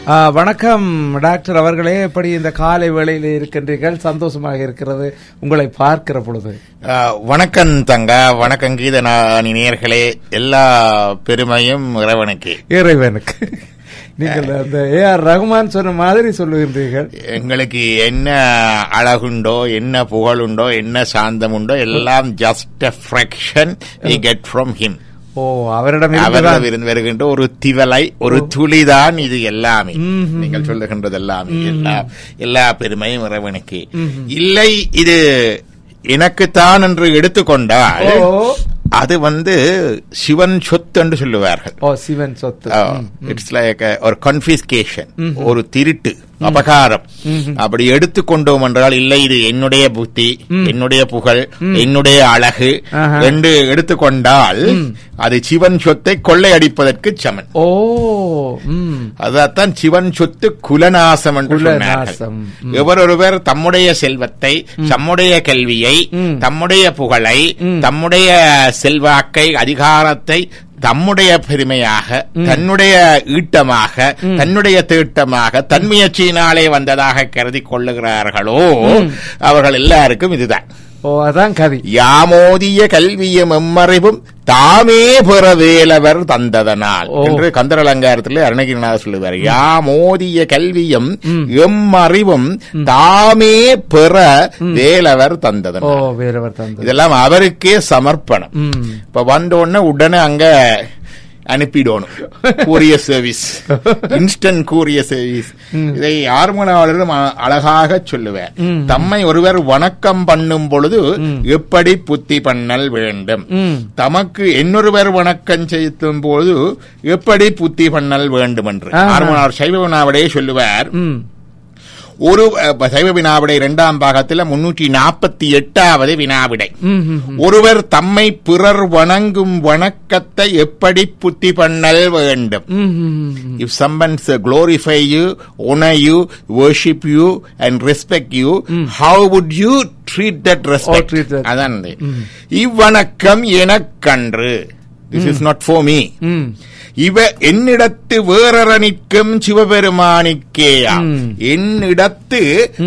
ஆ, வணக்கம் டாக்டர் அவர்களே எப்படி இந்த காலை வேளையில் இருக்கின்றீர்கள் சந்தோஷமாக இருக்கிறது உங்களை பார்க்கிற பொழுது அஹ், வணக்கம் தங்க வணக்கம் கீதனானி நேர்களே எல்லா பெருமையும் இறைவனுக்கு இறைவனுக்கு நீங்கள் அந்த ஏ ஆர் ரகுமான் சொன்ன மாதிரி சொல்லுகின்றீர்கள் எங்களுக்கு என்ன அழகுண்டோ என்ன புகழுண்டோ என்ன சாந்தமுண்டோ எல்லாம் just a fraction we get from him ஓ அவரிடம் அவரிடம் இருந்துதான் இருந்து வருகின்ற ஒரு திவலை ஒரு துளிதான் இது எல்லாமே நீங்கள் சொல்லுகின்றது எல்லாமே எல்லா எல்லா பெருமையும் இறைவனுக்கு இல்லை இது எனக்குத்தான் என்று எடுத்துக்கொண்டால் ஓ. அது வந்து சிவன் சொத்து என்று சொல்லுவார்கள் ஓ சிவன் சொத்து இட்ஸ் லைக் ஒரு கன்பிஸ்கேஷன் ஒரு திருட்டு அபகாரம் அப்படி எடுத்துக்கொண்டோம் என்றால் இல்லை இது என்னுடைய புத்தி என்னுடைய புகழ் என்னுடைய அழகு ஆஹா. என்று எடுத்துக்கொண்டால் அது சிவன் சொத்தை கொள்ளையடிப்பதற்கு சமன் ஓ ம் அதான் சிவன் சொத்து குலநாசம் என்று சொன்னார்கள் குலநாசம். எவரொருவர் தம்முடைய செல்வத்தை தம்முடைய கல்வியை தம்முடைய புகழை தம்முடைய செல்வாக்கை அதிகாரத்தை தம்முடைய பெருமையாக தன்னுடைய ஈட்டமாக தன்னுடைய தீட்டமாக தன் முயற்சியினாலே வந்ததாக கருதி கொள்ளுகிறார்களோ அவர்கள் எல்லாருக்கும் இதுதான் ஓ அதான் கதி யாமோதிய கல்வியும் எம்மறிவும் தாமே பெற வேலவர் தந்ததனால் ஓ. என்று கந்தர் அலங்காரத்தில் அருணகிரிநாதர் சொல்லுவார் யாமோதிய கல்வியும் எம்மறிவும் தாமே பெற வேலவர் ஓ தந்ததனால் வேறவர் தந்தது இதெல்லாம் அவருக்கே சமர்ப்பணம் ம் இப்ப வந்த உடனே உடனே அங்க அனுப்பிடணும் கூரிய சர்வீஸ் இன்ஸ்டன்ட் கூரிய சர்வீஸ் இதை ஆர்மனாளரும் அ- அழகாக சொல்லுவார் தம்மை ஒருவர் வணக்கம் பண்ணும் பொழுது எப்படி புத்தி பண்ணல் வேண்டும் ம் தமக்கு இன்னொருவர் வணக்கம் செய்யும் போது எப்படி புத்தி பண்ணல் வேண்டும் என்று ஆஹா. ஆர்மனார் சைவ வினாவிடையே சொல்லுவார் ம் ஒரு அஹ், சைவ வினாவிடை இரண்டாம் பாகத்தில் முன்னூற்றி நாற்பத்தி எட்டாவது வினாவிடை ம் ம், ம். ஒருவர் தம்மை பிறர் வணங்கும் வணக்கத்தை எப்படி புத்தி பண்ணல் வேண்டும் ம், ம், ம். If someone uh, glorify you, honor you, worship you, and respect you, how would you treat that respect? Oh, treat that. அதான் அது. இவ்வணக்கம் எனக்கன்று this is not for me hmm இவ என்னிடத்து வேறற நிற்கும் சிவபெருமானிக்கேயா ம். என்னிடத்து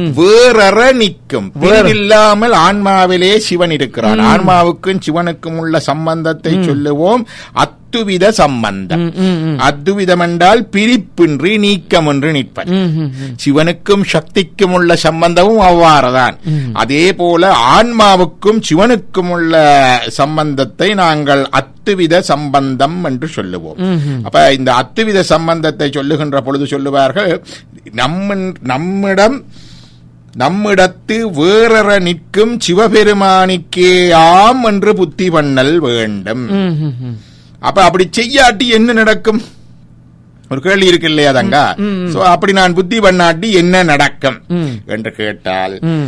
வேறற நிற்கும் இல்லாமல் ஆன்மாவிலே சிவன் இருக்கிறான் ஆன்மாவுக்கும் சிவனுக்கும் உள்ள சம்பந்தத்தை சொல்லுவோம் அத்துவித சம்பந்தம் ம், ம், ம். அத்துவிதம் என்றால் பிரிப்பின்றி நீக்கமின்றி நிற்பன் ம், ம், ம். சிவனுக்கும் சக்திக்கும் உள்ள சம்பந்தமும் அவ்வாறுதான் அதே போல ஆன்மாவுக்கும் சிவனுக்கும் உள்ள சம்பந்தத்தை நாங்கள் அத்துவித சம்பந்தம் என்று சொல்லுவோம் அப்ப இந்த அத்துவித சம்பந்தத்தை சொல்லுகின்ற பொழுது சொல்லுவார்கள் நம்ம நம்மிடம் நம்மிடத்து வேறற நிற்கும் சிவபெருமானிக்கேயாம் என்று புத்தி பண்ணல் வேண்டும் ம், ம், ம். அப்ப அப்படி செய்யாட்டி என்ன நடக்கும் ஒரு கேள்வி இருக்கு இல்லையா தங்கா சோ அப்படி நான் புத்தி பண்ணாட்டி என்ன நடக்கும் ம். என்று கேட்டால் ம்.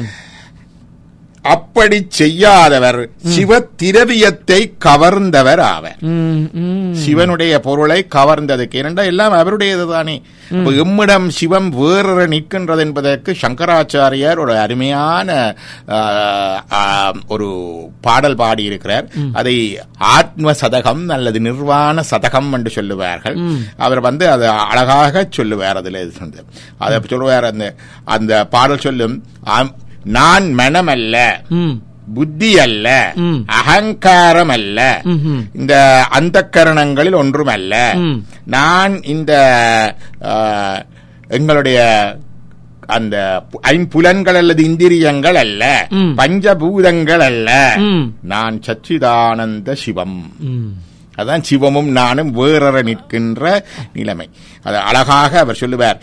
அப்படி செய்யாதவர் சிவ திரவியத்தை கவர்ந்தவர் ஆவர் ம், ம். சிவனுடைய பொருளை கவர்ந்ததுக்கு ஏனென்றா எல்லாம் அவருடையது தானே அப்ப எம்மிடம் சிவம் வேறற நிற்கின்றது என்பதற்கு சங்கராச்சாரியார் ஒரு அருமையான ஆ, ஆ, ஒரு பாடல் பாடியிருக்கிறார் அதை ஆத்ம சதகம் அல்லது நிர்வாண சதகம் என்று சொல்லுவார்கள் அவர் வந்து அதை அழகாக சொல்லுவார் அதுல இது வந்து. அதை சொல்லுவார் அந்த அந்த பாடல் சொல்லும் ஆம், நான் மனமல்ல ம். புத்தி அல்ல ம். அகங்காரம் அல்ல ம்ஹும். இந்த அந்த கரணங்களில் ஒன்றுமல்ல ம். நான் இந்த ஆ, எங்களுடைய அந்த பு- ஐம்புலன்கள் அல்லது இந்திரியங்கள் அல்ல ம். பஞ்சபூதங்கள் அல்ல ம். நான் சச்சிதானந்த சிவம் ம். அதான் சிவமும் நானும் வேறற நிற்கின்ற நிலைமை அது அழகாக அவர் சொல்லுவார்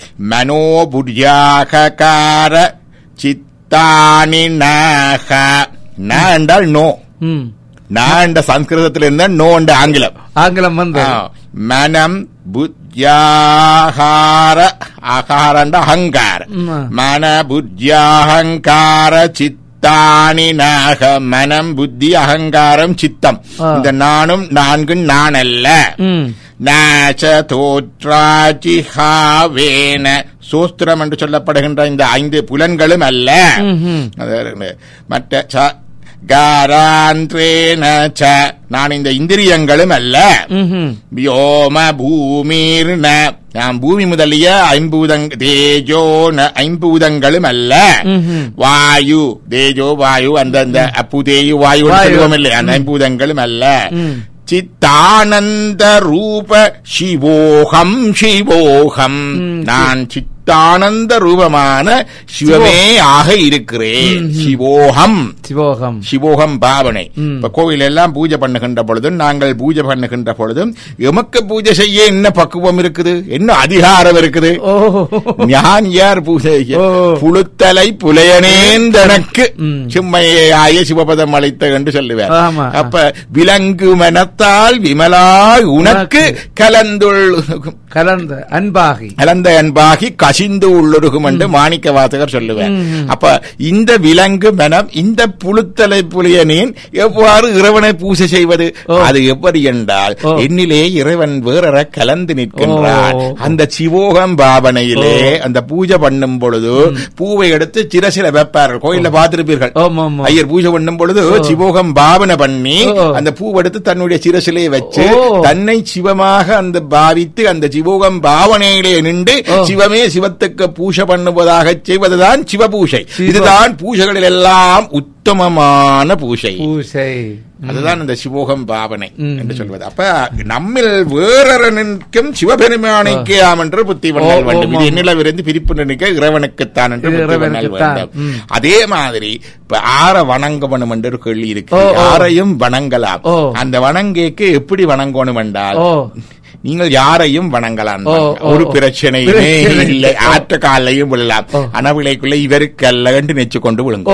மனோபுர்யாகார சித்தானி நாக ந என்றால் நோ ம். நான் என்ற சம்ஸ்கிருதத்தில் இருந்தா நோ என்ற ஆங்கிலம் ஆங்கிலம் வந்து ஆ, மனம் புத்தியாகார ஆகாரண்ட அகங்கார ம். மன புத்தியாகங்கார சித்தானி நாக மனம் புத்தி அகங்காரம் சித்தம் ஆ. இந்த நானும் நான்கு நான் அல்ல ம். நாச்ச தோற்றாச்சி ஹாவேன சோஸ்திரம் என்று சொல்லப்படுகின்ற இந்த ஐந்து புலன்களும் அல்ல ம்ஹும். அது இருக்கு. மற்ற ச காராந்திரேன ச நான் இந்த இந்திரியங்களும் அல்ல ம்ஹும். வியோம பூமிர் ந நான் பூமி முதலிய ஐம்பூதங் தேஜோ ந ஐம்பூதங்களும் அல்ல ம்ஹும். வாயு தேஜோ வாயு அந்த அந்த அப்பு தேயு வாயு வாயு. சொல்லுவோம் இல்லை அந்த ஐம்பூதங்களும் அல்ல ம். சித்தானந்த ரூப சிவோகம் சிவோகம் நான் சித்தானந்த ரூபமான சிவமே ஆக இருக்கிறேன் சிவோகம் சிவோகம் சிவோகம் பாவனை ம். இப்ப கோவில் எல்லாம் பூஜை பண்ணுகின்ற பொழுதும் நாங்கள் பூஜை பண்ணுகின்ற பொழுதும் எமக்கு பூஜை செய்ய என்ன பக்குவம் இருக்குது என்ன அதிகாரம் இருக்குது ஓ ஞான் யார் பூஜை செய்ய? ஓ. புழுத்தலை புலையனேந்தனக்கு ம். சிம்மையாய சிவபதம் அளித்த என்று சொல்லுவார் ஆமா. அப்ப விலங்கு மனத்தால் விமலா உனக்கு கலந்துள் கலந்த அன்பாகி கலந்த அன்பாகி கசிந்து உள்ளுருகும் என்று மாணிக்க வாசகர் சொல்லுவார் ம். அப்ப இந்த விலங்கு மனம் இந்த புழுத்தலை புலியனின் எவ்வாறு இறைவனை பூஜை செய்வது ஓ. அது எப்படி என்றால் ஓ. என்னிலே இறைவன் வேறற கலந்து நிற்கின்றான் ஓ. அந்த சிவோகம் பாவனையிலே அந்த பூஜை பண்ணும் பொழுது பூவை எடுத்து சிரசில வைப்பார்கள் கோயில்ல பார்த்திருப்பீர்கள் ஆமா ஆமா ஐயர் பூஜை பண்ணும் பொழுது சிவோகம் பாவனை பண்ணி ஓ. அந்த பூவெடுத்து தன்னுடைய சிரசிலே வச்சு ஓ. தன்னை சிவமாக அந்த பாவித்து அந்த சிவோகம் பாவனையிலே நின்று ஓ. சிவமே சிவத்துக்கு பூஜை பண்ணுவதாக செய்வதுதான் சிவபூஷை சிவ- இதுதான் பூஜைகளில் எல்லாம் உத்தமமான பூஜை பூசை அதுதான் இந்த சிவோகம் பாவனை ம். என்று சொல்வது அப்ப நம்மில் வேறொருக்கும் சிவபெருமானைக்கே ஆம் என்று புத்தி பண்ணல் ஓ, வேண்டும் இது ஆமாம். என்னிலிருந்து பிரிப்பு நினைக்க இறைவனுக்குத்தான் என்று இது புத்தி பண்ணல் இறைவனுக்குத்தான். வேண்டும் ம். அதே மாதிரி இப்ப ஆற வணங்கணும் என்று ஒரு கேள்வி இருக்கு ஓ, ஓ. யாரையும் வணங்கலாம் ஓ. அந்த வணங்கேக்கு எப்படி வணங்கணும் என்றால் ஓ நீங்கள் யாரையும் வணங்கலாம் ஓ, ஓ, ஒரு ஓ. பிரச்சனையுமே பிரச்சனை இல்லை இல்லை. ஓ. ஆற்ற காலையும் விழலாம் ஓ. அனவிலைக்குள்ள இவருக்கு அல்ல என்று நெச்சு கொண்டு விழுங்க ஓ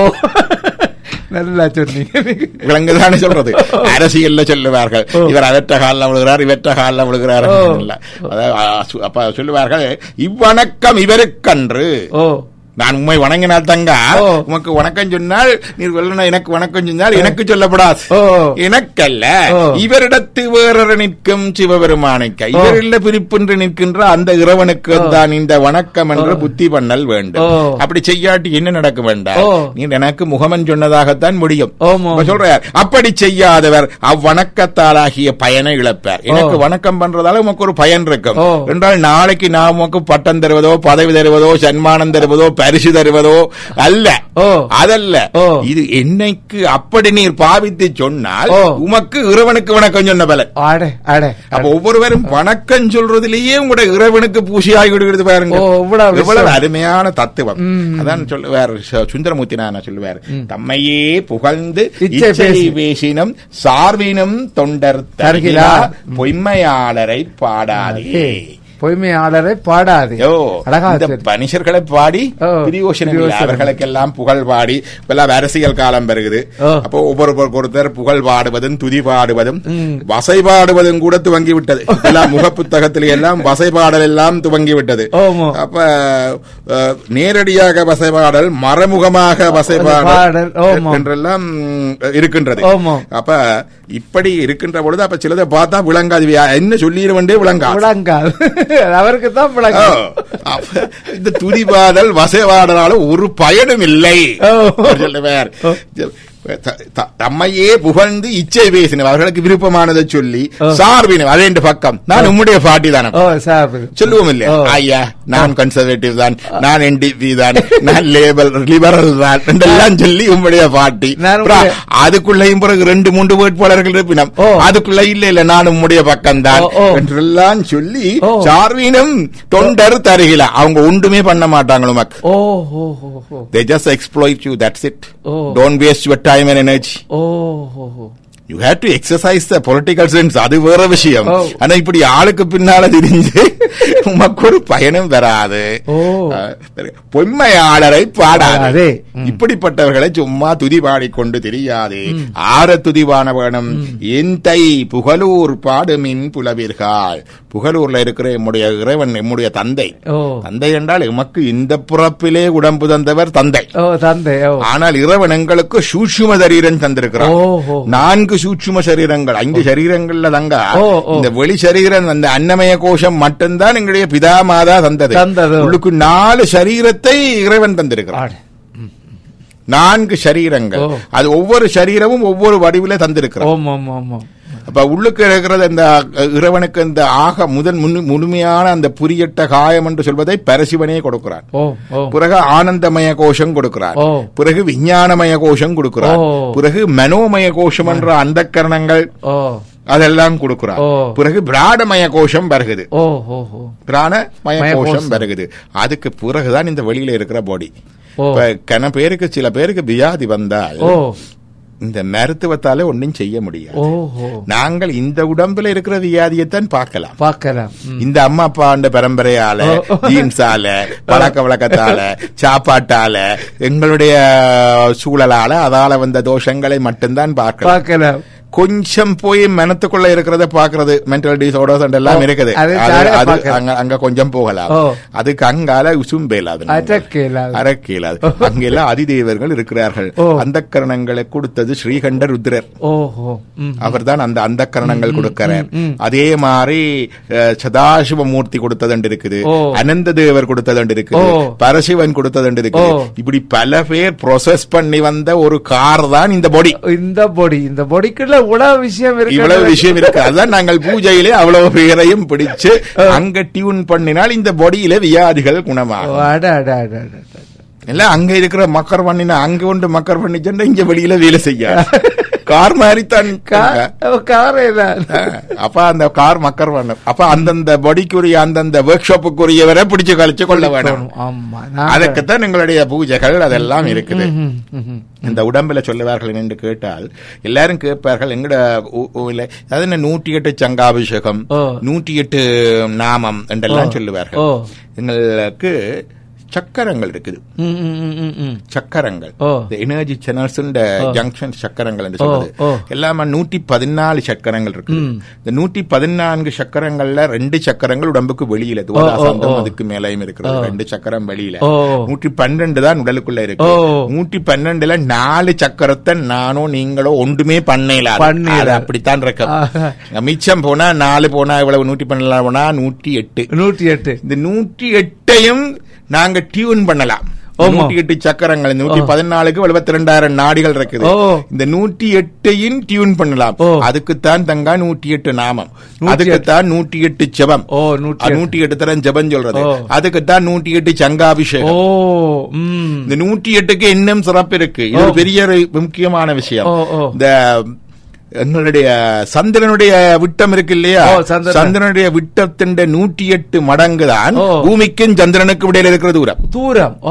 நல்லா சொன்னீங்க விலங்குதானே சொல்றது அரசியல்ல சொல்லுவார்கள் ஓ. இவர் அவற்ற காலில் விழுகிறார் இவற்ற காலில் விழுகிறார் ஓ. இல்ல. அதாவது, ஆ, சு- அப்ப சொல்லுவார்கள் இவ்வணக்கம் இவருக்கன்று ஓ நான் உண்மை வணங்கினால் தங்க ஓ. உமக்கு வணக்கம் சொன்னால் நீர் வெள்ளன எனக்கு வணக்கம் சொன்னால் எனக்கு சொல்லப்படாது ஓ. எனக்கல்ல ஓ. இவரிடத்து வேறொரு நிற்கும் சிவபெருமானைக்க ஓ. இவரில் பிரிப்பின்றி நிற்கின்ற அந்த இறைவனுக்கு ஓ. தான் இந்த வணக்கம் என்று ஓ. புத்தி பண்ணல் வேண்டும் ஓ. அப்படி செய்யாட்டி என்ன நடக்கும் வேண்டாம் ஓ. நீ எனக்கு முகமன் சொன்னதாகத்தான் முடியும் ஆமா. அப்ப சொல்றார் அப்படி செய்யாதவர் அவ்வணக்கத்தாலாகிய பயனை இழப்பார் எனக்கு வணக்கம் பண்றதால உமக்கு ஒரு பயன் இருக்கும் ஓ. என்றால் நாளைக்கு நான் உமக்கு பட்டம் தருவதோ பதவி தருவதோ சன்மானம் தருவதோ பரிசு தருவதோ அல்ல ஓ. அதல்ல ஓ. இது என்னைக்கு அப்படி நீர் பாவித்து சொன்னால் ஓ. உமக்கு இறைவனுக்கு வணக்கம் சொன்ன பலன் அடே அடே அப்ப ஒவ்வொருவரும் வணக்கம் சொல்றதுலயே உங்களோட இறைவனுக்கு பூசியாகி விடுகிறது பாருங்க ஓ, இவ்வளவு எவ்வளவு விஷயம். அருமையான தத்துவம் ம். அதான் சொல்லுவார் சு- சுந்தரமூர்த்தி நான் சொல்லுவார் தம்மையே புகழ்ந்து இச்சை இச்சை பேசி. பேசினும் சார்பினும் தொண்டர் தருகிலா. தருகிலா பொய்மையாளரை பாடாதே பொய்மையாளரை பாடாது யோ, அழகா இந்த சரி. மனுஷர்களை பாடி ஓ, பிரியோசனம் இல்லை பிரியோசனம். அவர்களுக்கெல்லாம் புகழ் பாடி இப்பெல்லாம் அரசியல் காலம் வருகிறது ஓ. அப்போ ஒவ்வொரு ஒருத்தர் புகழ் பாடுவதும் துதி பாடுவதும் ம். வசை பாடுவதும் கூட துவங்கி விட்டது எல்லாம் முகப்புத்தகத்தில் எல்லாம் வசை பாடல் எல்லாம் துவங்கி விட்டது ஓமோ. அப்ப அஹ், நேரடியாக வசை பாடல் மறைமுகமாக வசை பாடல், பாடல் ஓமோ. என்றெல்லாம் ம், இருக்கின்றது ஓமோ. அப்ப இப்படி இருக்கின்ற பொழுது அப்ப சிலதை பார்த்தா விளங்காது இவ என்ன சொல்லிடுவண்டே விளங்காது விளங்காது அவருக்கு தான் ஓ, விளங்காது அப்ப இந்த துதிபாடல் வசைபாடலால ஒரு பயனும் இல்லை ஓ. அவர் சொல்லுவார் ஓ. த- த- தம்மையே புகழ்ந்து இச்சை பேசினவர் அவர்களுக்கு விருப்பமானதை சொல்லி ஓ. சார்பினவர் அதே என்ற பக்கம் நான் உம்முடைய பாட்டி தானே ஓ சாப்பிடு சொல்லுவோம் இல்லையா ஓ. ஐயா நான் கன்சர்வேட்டிவ் தான் நான் என்டிபி தான் நான் லேபல் லிபரல் தான் என்றெல்லாம் சொல்லி உம்முடைய பாட்டி நான் அப்புறம் உம்முடைய- அதுக்குள்ளேயும் பிறகு ரெண்டு மூன்று வேட்பாளர்கள் இருப்பினம் ஓ. அதுக்குள்ள இல்ல இல்ல நான் உம்முடைய பக்கம் தான் ஓ, ஓ. என்றெல்லாம் சொல்லி ஓ. சார்வீனும் தொண்டர் தருகில அவங்க ஒன்றுமே பண்ண மாட்டாங்க உமக்கு ஓ ஹோ ஹோ ஹோ they just exploit you that's it Oh. don't waste your time and energy ஓ ஹோ ஹோ you have to exercise the political sense அது வேற விஷயம் Oh. ஆனா இப்படி ஆளுக்கு பின்னால திரிஞ்சு உமக்கு ஒரு பயனும் வராது ஓ. அஹ், பொய்மையாளரை பாடாது பாடாதே. ம். இப்படிப்பட்டவர்களை சும்மா துதி பாடிக்கொண்டு தெரியாது ஆற துதிவான வேணும் எந்தை புகழூர் பாடுமின் புலவீர்கள் புகழூர்ல இருக்கிற எம்முடைய இறைவன் எம்முடைய தந்தை ஓ தந்தை என்றால் எமக்கு இந்த பிறப்பிலே உடம்பு தந்தவர் தந்தை ஓ தந்தை ஓ ஆனால் இறைவன் எங்களுக்கு சூட்சும சரீரம் தந்திருக்கிறான் ஓஹோ. நான்கு சூட்சும சரீரங்கள் ஐந்து சரீரங்கள்ல தங்க ஓ, ஓ. இந்த வெளி சரீரம் அந்த அன்னமய கோஷம் மட்டும்தான் எங்களுடைய பிதா மாதா தந்தது தந்தது. உள்ளுக்கு நாலு சரீரத்தை இறைவன் தந்திருக்கிறான் ஆடு. நான்கு சரீரங்கள் ஓ. அது ஒவ்வொரு சரீரமும் ஒவ்வொரு வடிவில தந்திருக்கிறான் ஓம் ஓம் ஓம் ஓம் அப்ப உள்ளுக்கு இருக்கிறது அந்த அஹ், இறைவனுக்கு இந்த ஆக முதன் முழு- முழுமையான அந்த புரியட்ட காயம் என்று சொல்வதை பரசிவனே கொடுக்கிறான் ஓ ஓ பிறகு ஆனந்தமய கோஷம் கொடுக்கிறார் ஓ. பிறகு விஞ்ஞானமய கோஷம் கொடுக்கிறார் ஓ. பிறகு மனோமய கோஷம் என்ற அந்த கரணங்கள் ஓ அதெல்லாம் கொடுக்கிறார் ஓ. பிறகு பிராடமய கோஷம் வருகுது ஓ ஓ ஓ பிராணமய மய கோஷம் கோஷம். வருகுது அதுக்கு பிறகுதான் இந்த வெளியில இருக்கிற பாடி ஓ. இப்ப கன பேருக்கு சில பேருக்கு வியாதி வந்தால் ஓ இந்த மருத்துவத்தால ஒன்றும் செய்ய முடியாது ஓ ஓ நாங்கள் இந்த உடம்புல இருக்கிற வியாதியைத்தான் பார்க்கலாம் பார்க்கலாம் ம். இந்த அம்மா அப்பாண்ட பரம்பரையால ஜீன்ஸால பழக்க வழக்கத்தால சாப்பாட்டால எங்களுடைய சூழலால அதால வந்த தோஷங்களை மட்டும்தான் பார்க்கலாம் பார்க்கலாம் கொஞ்சம் போய் மனத்துக்குள்ள இருக்கிறத பாக்குறது மென்டல் டிசார்டர்ஸ் எல்லாம் ஓ, இருக்குது அது அது- தானே அது பார்க்கலாம். அங்க அங்க கொஞ்சம் போகலாம் ஓ. அதுக்கு அங்கால உசும்பேலாது அடக்கேலாது. அரக்கேலாது அங்கெல்லாம் அதிதேவர்கள் இருக்கிறார்கள் ஓ. அந்த கரணங்களை கொடுத்தது ஸ்ரீகண்ட ருத்ரர் ஓஹோ ம் அவர்தான் அந்த அந்த கரணங்கள் கொடுக்கிறார் ம். அதே மாதிரி அஹ், சதாசிவமூர்த்தி கொடுத்ததுண்டு இருக்குது ஓ. அனந்த தேவர் கொடுத்ததுண்டு இருக்குது ஓ. பரசிவன் கொடுத்ததுண்டு இருக்குது ஓ. இப்படி பல பேர் ப்ரோசஸ் பண்ணி வந்த ஒரு கார் தான் இந்த பொடி இந்த பொடி இந்த பொடிக்குள்ள இவ்வளவு விஷயம் இருக்கு இவ்வளவு விஷயம் இருக்கு அதான் நாங்கள் பூஜையிலே அவ்வளவு பேரையும் பிடிச்சு அங்க டியூன் பண்ணினால் இந்த பொடியில வியாதிகள் குணமாகும் அட அட அட அட அட. இல்ல அங்க இருக்கிற மக்கர் பண்ணினா அங்க கொண்டு மக்கர் பண்ணி சென்றா இங்க வெளியில வேலை செய்ய கார் மாதிரித்தான் கா- காரே தான் அப்ப அந்த கார் மக்கர் பண்ணும் அப்ப அந்தந்த பொடிக்குரிய அந்தந்த ஒர்க் ஷாப்புக்குரியவரை பிடிச்சு கழிச்சு கொள்ள வேணும் ஆமா நான் அதுக்குத்தான் எங்களுடைய பூஜைகள் அதெல்லாம் இருக்குது ம், ம், ம். இந்த உடம்புல சொல்லுவார்கள் என்று கேட்டால் எல்லாரும் கேட்பார்கள் எங்கட ஊ- ஊர்ல அது என்ன நூற்றி எட்டு சங்காபிஷேகம் ஓ. நூற்றி எட்டு நாமம் என்றெல்லாம் ஓ. சொல்லுவார்கள் ஓ. எங்களுக்கு சக்கரங்கள் இருக்குது ம், ம், ம், ம், ம். சக்கரங்கள் ஓ. எனர்ஜி சேனல்ஸ் ஜங்ஷன் சக்கரங்கள் என்று ஓ, சொல்றது ஓ. எல்லாமே நூற்றி பதினாலு சக்கரங்கள் இருக்கு ம். இந்த நூற்றி பதினான்கு சக்கரங்கள்ல ரெண்டு சக்கரங்கள் உடம்புக்கு வெளியில ஓ, ஓ, துவதாசந்தம் ஓ. அதுக்கு மேலேயும் இருக்கிறது ஓ. ரெண்டு சக்கரம் வெளியில ஓ. நூற்றி பன்னெண்டு தான் உடலுக்குள்ள இருக்கு ஓ. நூற்றி பன்னெண்டுல நாலு சக்கரத்தை நானோ நீங்களோ ஒன்றுமே பண்ணல பண்ணல. அப்படித்தான் இருக்கு ஆஹா. மிச்சம் போனா நாலு போனா இவ்வளவு நூற்றி பன்னெண்டு போனா நூற்றி எட்டு நூற்றி எட்டு இந்த நூற்றி எட்டையும் நாங்க டியூன் பண்ணலாம் ஆமா. நூற்றி எட்டு சக்கரங்கள் இந்த நூற்றி பதினாலுக்கு எழுபத்தி ரெண்டாயிரம் நாடிகள் இருக்குது ஓ. இந்த நூற்றி எட்டையும் டியூன் பண்ணலாம் ஓ. அதுக்குத்தான் தங்கா நூற்றி எட்டு நாமம் நூற்றி அதுக்குத்தான் நூற்றி எட்டு ஜெபம் ஓ நூற்றி அது எட்டு. நூற்றி எட்டு தரம் ஜெபம் சொல்றது ஓ. அதுக்குத்தான் நூற்றி எட்டு ஓ சங்காபிஷேகம் ம் இந்த நூற்றி எட்டுக்கு இன்னும் சிறப்பு இருக்கு இது ஒரு ஓ. பெரிய ஒரு முக்கியமான விஷயம் ஓ, ஓ. இந்த எங்களுடைய சந்திரனுடைய விட்டம் இருக்கு இல்லையா ஓ, சந்திரன். சந்திரனுடைய விட்டத்தின் நூற்றி எட்டு மடங்கு தான் ஓ. பூமிக்கும் சந்திரனுக்கும் இடையில இருக்கிற தூரம் தூரம் ஓ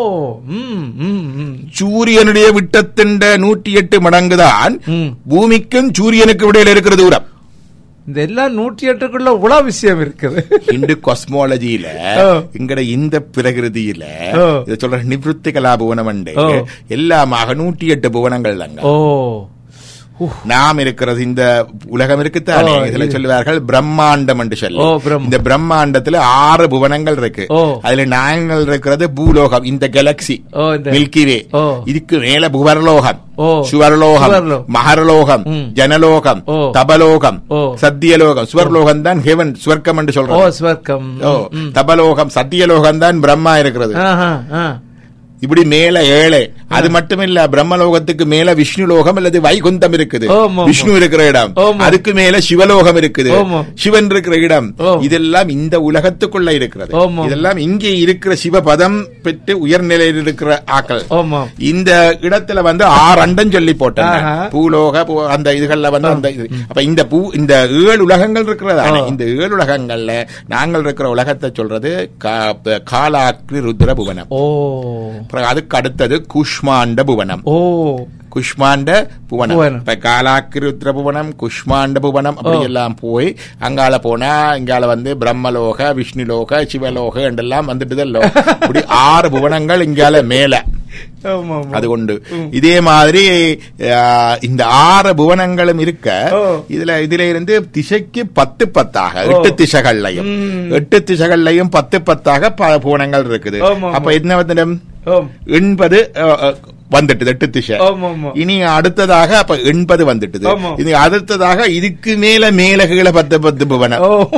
ம் ம் ம் சூரியனுடைய விட்டத்தின் நூற்றி எட்டு மடங்கு தான் ம். பூமிக்கும் சூரியனுக்கு இடையில இருக்கிற தூரம் இந்த எல்லாம் நூற்றி எட்டுக்குள்ள இவ்வளவு விஷயம் இருக்குது இந்து காஸ்மாலஜியில ஓ. எங்கட இந்த பிரகிருதியில ஓ. இத சொல்ற நிவృత్తి கலா புவனம் உண்டு ஓ. எல்லாமாக நூற்றி எட்டு புவனங்கள் தாங்க ஓ உஹ். நாம் இருக்கிறது இந்த உலகம் இருக்குத்தானே ஓ, இதுல இது. சொல்லுவார்கள் பிரம்மாண்டம் என்று சொல்லி ஓ, பிரம்ம. இந்த பிரம்மாண்டத்துல ஆறு புவனங்கள் இருக்கு ஓ. அதுல நாங்கள் இருக்கிறது பூலோகம் இந்த கேலக்சி ஓ, இந்த- மில்கி வே ஓ. இதுக்கு மேல புவர்லோகம் ஓ. சுவர்லோகம் சுவர்லோ- மகரலோகம் ம். ஜனலோகம் ஓ. தபலோகம் ஓ. சத்தியலோகம் சுவர்லோகம் தான் ஹெவன் சுவர்க்கம் என்று ஓ சொல்றோம் ஸ்வர்க்கம் ஓ ம். தபலோகம் சத்தியலோகம் தான் பிரம்மா இருக்கிறது ஆஹா, ஆ. இப்படி மேல ஏழை அது மட்டுமில்ல பிரம்மலோகத்துக்கு மேல விஷ்ணு லோகம் அல்லது வைகுந்தம் இருக்குது ஆமா, விஷ்ணு இருக்கிற இடம் ஆமா. அதுக்கு மேல சிவலோகம் இருக்குது ஆமா. சிவன் இருக்கிற இடம் ஓ. இதெல்லாம் இந்த உலகத்துக்குள்ள இருக்கிறது ஆமா. இதெல்லாம் இங்கே இருக்கிற சிவபதம் பெற்று உயர்நிலையில் இருக்கிற ஆக்கள் ஆமா இந்த இடத்துல வந்து ஆறு அண்டம் சொல்லி போட்டாங்க ஆஹா. பூலோக பூ- அந்த இதுகள்ல வந்து அந்த இது அப்ப இந்த பூ இந்த ஏழு உலகங்கள் இருக்கிறதா ஆ. இந்த ஏழு உலகங்கள்ல நாங்கள் இருக்கிற உலகத்தை சொல்றது கா- காலாக்ரி ருத்ர புவனம் ஓ அப்புறம் அதுக்கு அடுத்தது குஷ்மாண்ட புவனம் ஓ குஷ்மாண்ட புவனம் புவனம். இப்ப காலாக்கிருத்ர புவனம் குஷ்மாண்ட புவனம் அப்படி ஓ. எல்லாம் போய் அங்கால போனா இங்கால வந்து பிரம்மலோக விஷ்ணுலோக சிவலோக என்றெல்லாம் வந்துட்டுதல்லோ இப்படி ஆறு புவனங்கள் இங்கால மேல ஆமா ஆமா. அது கொண்டு இதே மாதிரி ஆ, இந்த ஆறு புவனங்களும் இருக்க ஓ. இதுல இதுல இருந்து திசைக்கு பத்து பத்தாக ஓ. எட்டு திசைகள்லையும் ம். எட்டு திசைகள்லையும் பத்து பத்தாக ப- புவனங்கள் இருக்குது ஆமா, ஆமா. அப்ப என்ன வந்து ஓம். எண்பது அ, அ, வந்துட்டுது எட்டு திசை ஆமா ஆமா இனி அடுத்ததாக அப்ப எண்பது வந்துட்டுது ஆமா. இது அடுத்ததாக இதுக்கு மேல மேல கீழே பத்து பத்து புவனம் ஓ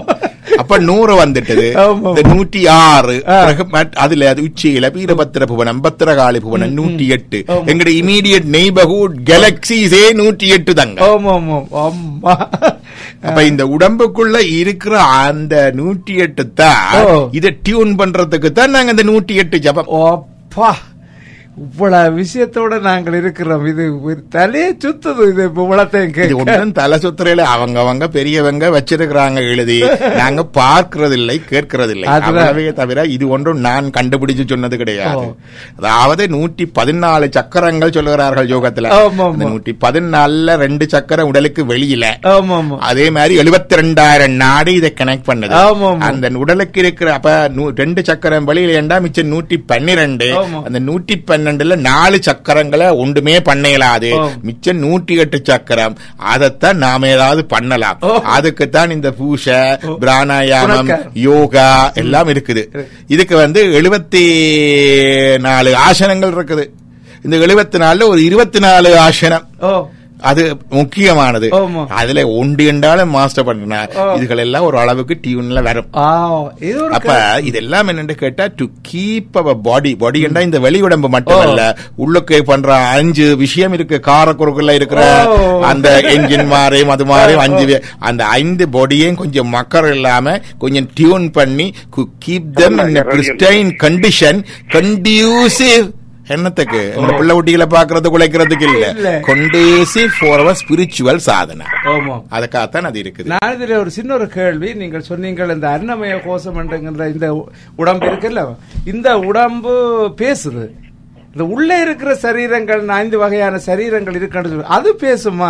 அப்ப நூறு வந்துட்டது ஆமா. இந்த நூற்றி ஆறு ஆ. பிறகு மத்- அதுல அது உச்சியில வீரபத்திர புவனம் பத்திரகாளி புவனம் நூற்றி எட்டு ஆமா. எங்களுடைய இமீடியட் நெய்பர்ஹுட் கேலக்சிஸே நூற்றி எட்டு தங்க ஆமா ஆமா அம்மா அப்ப இந்த உடம்புக்குள்ள இருக்கிற அந்த நூற்றி எட்டு தான் ஓ. இதை டியூன் பண்றதுக்கு தான் நாங்க இந்த நூற்றி எட்டு ஜபம் அப்பா இவ்வளவு விஷயத்தோட நாங்கள் இருக்கிறோம் இது ஒரு தலையே சுத்துது இது இப்ப இவ்வளத்தையும் இது கேட்க ஒன்றும் தலை சுத்துறையில அவங்க அவங்க பெரியவங்க வச்சிருக்கிறாங்க எழுதி நாங்க பார்க்கறதில்லை கேட்கறதில்லை அதுதான். அவ்வளவே தவிர இது ஒன்றும் நான் கண்டுபிடிச்சு சொன்னது கிடையாது ஓ. அதாவது நூற்றி பதினாலு சக்கரங்கள் சொல்லுகிறார்கள் யோகத்துல ஆமா, ஆமா. அந்த நூற்றி பதினாலுல ரெண்டு சக்கரம் உடலுக்கு வெளியில ஆமா ஆமா அதே மாதிரி எழுபத்தி ரெண்டாயிரம் நாடு இதை கனெக்ட் பண்ணுது ஆமா, ஆமா. அந்த உடலுக்கு இருக்கிற அப்ப நூ- ரெண்டு சக்கரம் வெளியில ஏண்டா மிச்சம் நூற்றி பன்னிரண்டு ஆமா. அந்த நூற்றி பன்னெண்டுல நாலு சக்கரங்களை ஒன்றுமே பண்ண இயலாது ஆ. மிச்சம் நூற்றி எட்டு சக்கரம் அதைத்தான் நாம ஏதாவது பண்ணலாம் ஓ. அதுக்குத்தான் இந்த பூஷை பிராணாயாமம் புனஸ்காரம். யோகா எல்லாம் இருக்குது இதுக்கு வந்து எழுபத்தி நாலு ஆசனங்கள் இருக்குது இந்த எழுபத்தி நாலுல ஒரு இருபத்தி நாலு ஆசனம் ஓ அது முக்கியமானது ஆமா. அதுல ஒன்று என்றாலும் மாஸ்டர் பண்ணினார் ஆ. இதுகள் எல்லாம் ஒரு அளவுக்கு டியூன்ல வரும் ஆ இது ஒரு அப்ப இதெல்லாம் என்னன்னு கேட்டா டு கீப் அவர் பாடி பாடி என்றா இந்த வெளி உடம்பு மட்டுமல்ல உள்ளுக்கு பண்ற அஞ்சு விஷயம் இருக்கு காரக்குறுக்குள்ள இருக்கிற ஓ. அந்த என்ஜின் மாறையும் அது மாறையும் அஞ்சு வி- அந்த ஐந்து பாடியையும் கொஞ்சம் மக்கர் இல்லாம கொஞ்சம் டியூன் பண்ணி keep them in pristine condition conducive என்னத்துக்கு இந்த பிள்ளை குட்டிகளை பாக்குறது குலைக்கிறதுக்கு இல்ல இல்ல. கண்டியூசிவ் ஃபார் அவர் ஸ்பிரிச்சுவல் சாதனை ஆமா அதுக்காகத்தான் அது இருக்குது நான் இதுல ஒரு சின்ன ஒரு கேள்வி நீங்கள் சொன்னீங்கள் இந்த அன்னமய கோஷம் என்கின்ற இந்த உ- உடம்பு இருக்குல்ல இந்த உடம்பு பேசுது இந்த உள்ளே இருக்கிற சரீரங்கள் ஐந்து வகையான சரீரங்கள் இருக்குன்னு சொல்லு. அது பேசுமா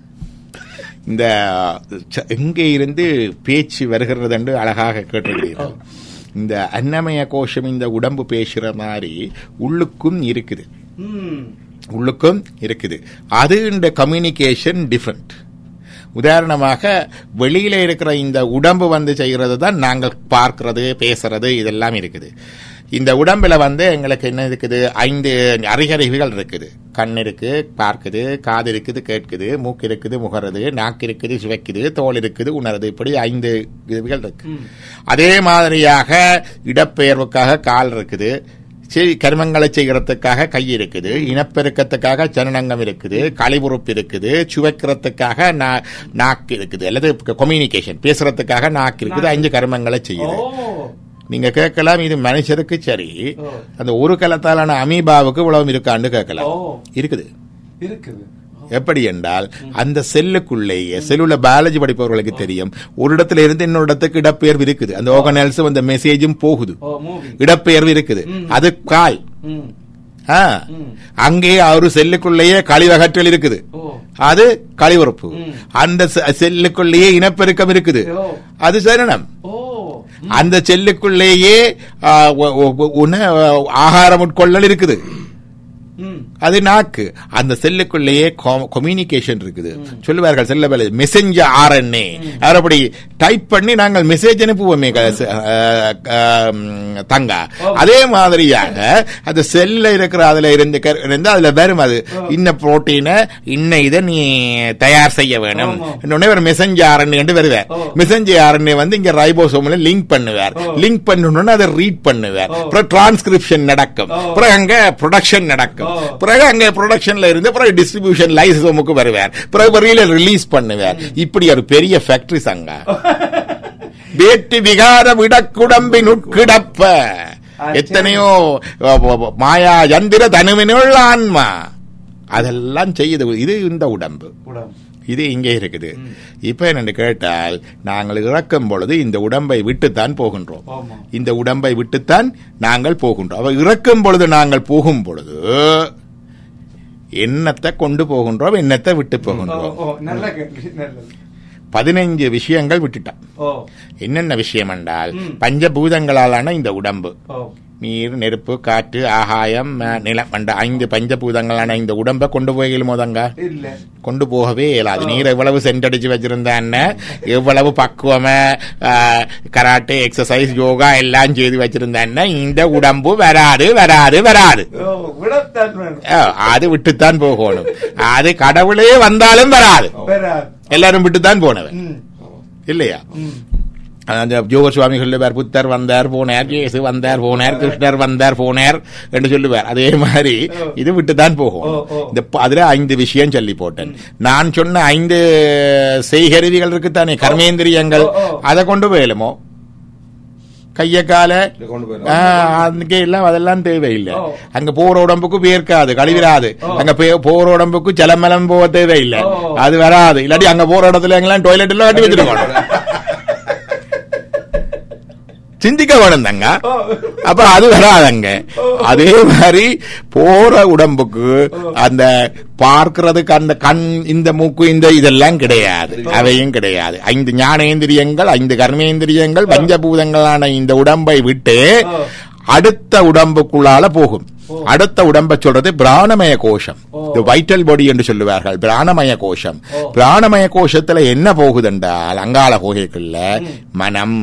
இந்த ச- எங்கே இருந்து பேச்சு வருகிறது என்று அழகாக கேட்டிருக்கிறீர்கள் இந்த அன்னமய கோஷம் இந்த உடம்பு பேசுற மாதிரி உள்ளுக்கும் இருக்குது ம். உள்ளுக்கும் இருக்குது அது இந்த கம்யூனிகேஷன் டிஃப்ரெண்ட் உதாரணமாக வெளியில இருக்கிற இந்த உடம்பு வந்து செய்கிறது தான் நாங்கள் பார்க்கிறது பேசுறது இதெல்லாம் இருக்குது இந்த உடம்புல வந்து எங்களுக்கு என்ன இருக்குது ஐந்து அறிகறிவுகள் இருக்குது கண் இருக்கு பார்க்குது காது இருக்குது கேட்குது மூக்கு இருக்குது முகருது நாக்கு இருக்குது சுவைக்குது தோல் இருக்குது உணருது இப்படி ஐந்து இதுகள் இருக்கு அதே மாதிரியாக இடப்பெயர்வுக்காக கால் இருக்குது சரி கர்மங்களை செய்கிறதுக்காக கை இருக்குது இனப்பெருக்கத்துக்காக ஜனநங்கம் இருக்குது கழிவுறுப்பு இருக்குது சுவைக்கிறதுக்காக நா- நாக்கு இருக்குது அல்லது கம்யூனிகேஷன் பேசுறதுக்காக நாக்கு இருக்குது அஞ்சு கர்மங்களை ஓ செய்யுது நீங்க கேட்கலாம் இது மனுஷருக்கு சரி ஓ. அந்த ஒரு கலத்தாலான அமீபாவுக்கு இவ்வளவு இருக்கான்னு கேட்கலாம் ஓ இருக்குது இருக்குது எப்படி என்றால் அந்த செல்லுக்குள்ளேயே செல்லுல பயாலஜி படிப்பவர்களுக்கு தெரியும் ஒரு இடத்துல இருந்து இன்னொரு இடத்துக்கு இடப்பெயர்வு இருக்குது அந்த ஆர்கனைல்ஸும் அந்த மெசேஜும் போகுது ஓ மூவி இடப்பெயர்வு இருக்குது அது கால் ம் ஆ. அங்கே ஒரு செல்லுக்குள்ளேயே கழிவகற்றல் இருக்குது ஓ அது கழிவுறுப்பு ம். அந்த செ- செல்லுக்குள்ளேயே இனப்பெருக்கம் இருக்குது ஓ அது சரணம் ஓ அந்த செல்லுக்குள்ளேயே ஆ, ஒ- ஒ- உண ஆகாரம் உட்கொள்ளல் இருக்குது ம் அது நாக்கு அந்த செல்லுக்குள்ளேயே கம்யூனிகேஷன் இருக்குது சொல்லுவார்கள் செல்ல வேலை மெசேஞ்சர் ஆர்என்ஏ அப்படி டைப் பண்ணி நாங்கள் மெசேஜ் அனுப்புவோமே க- ச- அஹ், அஹ், தங்கா அதே மாதிரியாக அந்த செல்ல இருக்கிற அதுல இருந்து க- இருந்து அதுல வரும் அது இன்ன புரோட்டீனை இன்ன இதை நீ தயார் செய்ய வேணும் ஆமா. இன்னொன்னே ஒரு மெசேஞ்சர் ஆர்என்ஏ என்று வருவார் ஓ. மெசேஞ்சர் ஆர்என்ஏ வந்து இங்க ரைபோசோம்ல லிங்க் பண்ணுவார் ஓ. லிங்க் பண்ணணும்னா அதை ரீட் பண்ணுவார் ஓ. அப்புறம் டிரான்ஸ்கிரிப்ஷன் நடக்கும் ஓ. அப்புறம் அங்க ப்ரொடக்ஷன் நடக்கும் ஓ. பிறகு அங்க ப்ரொடக்ஷன்ல இருந்து பிறகு டிஸ்ட்ரிபியூஷன் லைசமுக்கு வருவார் பிறகு வெளியில ரிலீஸ் பண்ணுவார் இப்படி ஒரு பெரிய ஃபேக்டரி சங்க வேட்டு விகார விடக்குடம்பின் உட்கிடப்ப ஆ, எத்தனையோ அ, அ, அ, மாயா யந்திர தனுவினுள் ஆன்மா அதெல்லாம் செய்யுது இது இந்த உடம்பு உடம்பு இது இங்கே இருக்குது இப்ப என்னன்னு கேட்டால் நாங்கள் இறக்கும் பொழுது இந்த உடம்பை விட்டுத்தான் போகின்றோம் ஆமா இந்த உடம்பை விட்டுத்தான் நாங்கள் போகின்றோம் அவ இறக்கும் பொழுது நாங்கள் போகும் பொழுது எண்ணத்தை கொண்டு போகின்றோம் எண்ணத்தை விட்டு ஓ போகின்றோம் ஓ நல்ல கேள்வி நல்லது பதினைஞ்சு விஷயங்கள் விட்டுட்டான் ஓ என்னென்ன விஷயம் என்றால் ம். பஞ்சபூதங்களாலான இந்த உடம்பு ஓ நீர் நெருப்பு காற்று ஆகாயம் அஹ், நிலம் என்ற ஐந்து பஞ்சபூதங்களான இந்த உடம்பை கொண்டு போய் மோதங்க இல்ல கொண்டு போகவே இயலாது நீர் எவ்வளவு சென்டடிச்சு வச்சிருந்தான்னு எவ்வளவு பக்குவமா ஆஹ், கராட்டே எக்ஸசைஸ் யோகா எல்லாம் செய்து வச்சிருந்தான்னு இந்த உடம்பு வராது வராது வராது ஓ விடத்தான் வேணும் ஆஹ், அது விட்டுத்தான் போகணும் அது கடவுளே வந்தாலும் வராது பெறாது எல்லாரும் விட்டுத்தான் போனவன் ம் இல்லையா ம் அந்த ஜோகர் சுவாமிகள் சொல்லுவார் புத்தர் வந்தார் போனார் இயேசு வந்தார் போனார் கிருஷ்ணர் வந்தார் போனார் என்று சொல்லுவார் அதே மாதிரி இது விட்டு தான் போகும் ஓ, ஓ. இந்த ப- அதுல ஐந்து விஷயம் சொல்லி போட்டேன் நான் சொன்ன ஐந்து செய்கருவிகள் இருக்குத்தானே கர்மேந்திரியங்கள் ஓ, ஓ. அதை கொண்டு போயலுமோ கைய கால இதை கொண்டு போயிடும். அங்கே எல்லாம் அதெல்லாம் தேவையில்லை ஓ. அங்க போற உடம்புக்கு வேர்க்காது கழிவிராது ஓ. அங்க பே- போற உடம்புக்கு ஜலமலம் போக தேவையில்லை ஓ. அது வராது இல்லாட்டி அங்க போற இடத்துல எங்கெல்லாம் டாய்லெட் எல்லாம் கட்டி வச்சிருக்கோம் சிந்திக்க வேணும் தங்க ஓ. அப்ப அது வராதங்க ஓ. அதே மாதிரி போற உடம்புக்கு அந்த பார்க்கிறதுக்கு அந்த கண் இந்த மூக்கு இந்த இதெல்லாம் கிடையாது அவையும் கிடையாது ஐந்து ஞானேந்திரியங்கள் ஐந்து கர்மேந்திரியங்கள் பஞ்சபூதங்களான இந்த உடம்பை விட்டு ஓ. அடுத்த உடம்புக்குள்ளால போகும் அடுத்த உடம்பை சொல்றது பிராணமய கோஷம் ஓ. வைட்டல் பாடி என்று சொல்லுவார்கள் பிராணமய கோஷம் ஓ. பிராணமய கோஷத்துல என்ன போகுதுன்றால் அங்காள கோகைக்குள்ள மனம்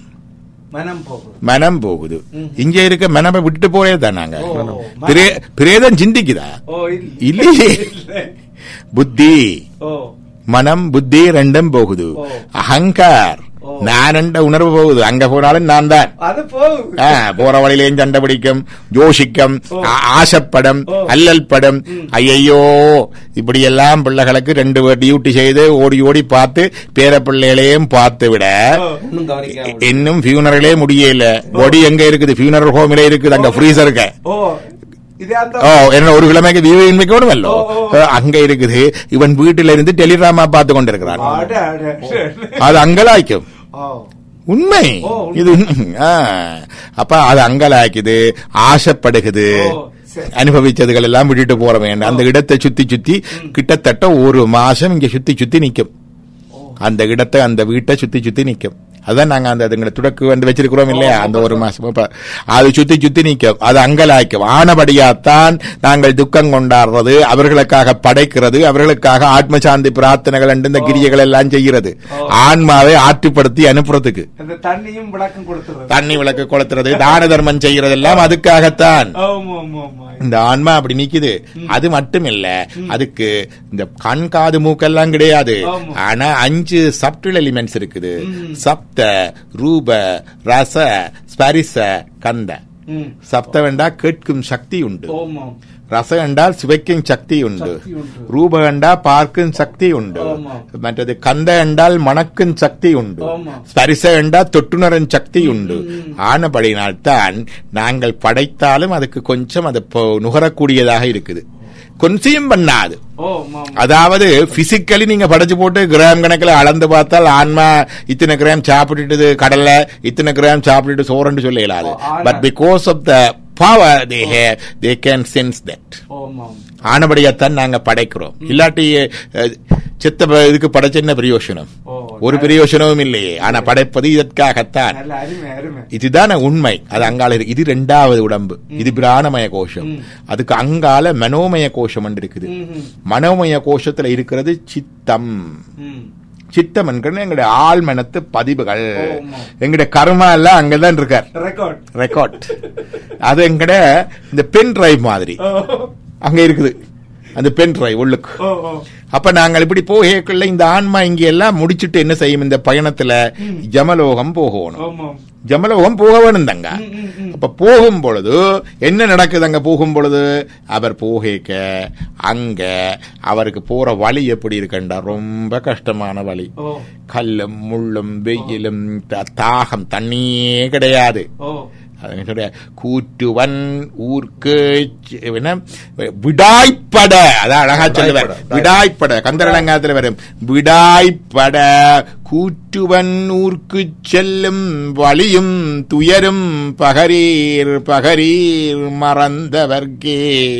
மனம் போகுது மனம் போகுது ம். இங்க இருக்க மனமை விட்டுட்டு போறே தான் நாங்க ஓ, பிரே- பிரேதம் சிந்திக்குதா ஓ இல்ல இல்லையே இல்ல. புத்தி ஓ மனம் புத்தி ரெண்டும் போகுது ஓ. அகங்கார் ஓ. நான் என்ற உணர்வு போகுது அங்க போனாலும் நான் தான் அது போகுது ஆ, போற வழியிலேயும் சண்டை பிடிக்கும் யோசிக்கும் ஓ. ஆ- ஆசைப்படும் ஓ. அல்லல் படும் ம். ஐயையோ இப்படி எல்லாம் பிள்ளைகளுக்கு ரெண்டு பேர் டியூட்டி செய்து ஓடி ஓடி பார்த்து பேர பிள்ளைகளையும் பார்த்து விட ஓ. இன்னும் கவனிக்காம விடு. இன்னும் ஃபியூனரலே முடியல பொடி எங்க இருக்குது ஃபியூனரல் ஹோமிலே இருக்குது அங்க ஃப்ரீசருக்கு ஓ இது அந்த ஓ என்ன ஒரு கிழமைக்கு வீடு இன்மைக்கணுமல்லோ ஓ, ஓ. அங்க இருக்குது இவன் வீட்டில இருந்து டெலிகிராமா பார்த்து கொண்டிருக்கிறான் அட, அட. அது அங்கலாய்க்கும் ஓ உண்மை ஓ, உண்மை. இது உண்மை. ஆ. அப்ப அது அங்கலாய்க்குது ஆசைப்படுகுது ஓ, சரி. அனுபவிச்சதுகள் எல்லாம் விட்டுட்டு போற வேண்டாம் அந்த இடத்தை சுத்தி சுத்தி கிட்டத்தட்ட ஒரு மாசம் இங்க சுத்தி சுத்தி நிக்கும் ஓ. அந்த இடத்தை அந்த வீட்டை சுத்தி சுத்தி நிக்கும் அதான் நாங்க அந்த அதுங்களை துடக்கு வந்து வச்சிருக்கிறோம் இல்லையா அந்த ஒரு மாசம் அப்ப அது சுத்தி சுத்தி நிக்கும் அது அங்கலாய்க்கும் ஆனபடியாத்தான் நாங்கள் துக்கம் கொண்டாடுறது அவர்களுக்காக படைக்கிறது அவர்களுக்காக ஆத்ம சாந்தி பிரார்த்தனைகள் என்று இந்த கிரியைகள் எல்லாம் செய்கிறது ஆன்மாவை ஆற்றுப்படுத்தி அனுப்புறதுக்கு அந்த தண்ணியும் விளக்கம் கொடுத்துறது தண்ணி விளக்கு கொளுத்துறது தான தர்மம் செய்யறதெல்லாம் அதுக்காகத்தான் ஆமா ஆமா ஆமா இந்த ஆன்மா அப்படி நிக்குது அது மட்டும் இல்ல அதுக்கு இந்த கண் காது மூக்கெல்லாம் கிடையாது ஆமா. ஆனா அஞ்சு சப்டில் எலிமெண்ட்ஸ் இருக்குது ம். சப்த ரூப ரச ஸ்பரிச கந்த ம். சப்த வேண்டா கேட்கும் சக்தி உண்டு ஆமா ரச என்றால் சுவைக்கும் சக்தி உண்டு சக்தி உண்டு. ரூப என்றால் பார்க்கும் சக்தி உண்டு ஆமா. மற்றது கந்த என்றால் மணக்கும் சக்தி உண்டு ஆமா. ஸ்பரிச என்றால் தொட்டுணரும் சக்தி உண்டு ஆனபடினால்தான் நாங்கள் படைத்தாலும் அதுக்கு கொஞ்சம் அது இப்போ நுகரக்கூடியதாக இருக்குது கொஞ்சம் பண்ணாது ஓ ஆமா ஆமா. அதாவது பிசிக்கலி நீங்க படைச்சு போட்டு கிராம் கணக்குல அளந்து பார்த்தால் ஆன்மா இத்தனை கிராம் சாப்பிட்டுட்டு கடல்ல இத்தனை கிராம் சாப்பிட்டுட்டு சோறுன்னு சொல்ல இயலாது ஓ, ஆனா- but because of the power they have they can sense that ஓ ஆமா ஆமா. ஆனபடியாத்தான் நாங்க படைக்கிறோம் இல்லாட்டி அஹ், செத்த ப- இதுக்கு படைச்ச என்ன பிரயோசனம் ஓ ஒரு பிரயோசனமும் இல்லையே ஆனா படைப்பது இதற்காகத்தான் நல்ல அருமை அருமை இதுதான உண்மை அது அங்கால இருக்கு இது ரெண்டாவது உடம்பு இது பிராணமய கோஷம் ம். அதுக்கு அங்கால மனோமய கோஷம் என்று இருக்குது ம், ம். மனோமய கோஷத்துல இருக்கிறது சித்தம் ம். சித்தம் என்கிறது எங்களுடைய ஆழ்மனத்து பதிவுகள் ஆமா. எங்களுடைய கர்மா எல்லாம் அங்கதான் இருக்கார் ரெக்கார்ட் ரெக்கார்ட் அது எங்கட இந்த பென் டிரைவ் மாதிரி ஓ அங்க இருக்குது அந்த பென் டிரைவ் உள்ளுக்கு ஓ ஓ அப்ப நாங்கள் இப்படி போகக்குள்ள இந்த ஆன்மா இங்க எல்லாம் முடிச்சிட்டு என்ன செய்யும் இந்த பயணத்துல ஜமலோகம் போகணும் ஆமா ஜமலோகம் போக வேணும் தங்க ம், ம், ம். அப்ப போகும் பொழுது என்ன நடக்குது அங்க போகும் பொழுது அவர் போகேக்க அங்க அவருக்கு போற வழி எப்படி இருக்குண்டா ரொம்ப கஷ்டமான வழி ஓ கல்லும் முள்ளும் வெயிலும் த- தாகம் தண்ணியே கிடையாது ஓ அது சொல்ற, கூற்றுவன் ஊர்க்கு சி- என்ன விடாய்ப்பட அதான் அழகா சொல்லுவார் விடாய்ப்பட கந்தரலங்காத்துல வரும் விடாய்ப்பட கூற்றுவன் ஊர்க்கு செல்லும் வழியும் துயரும் பகரீர் பகரீர் மறந்தவர்க்கே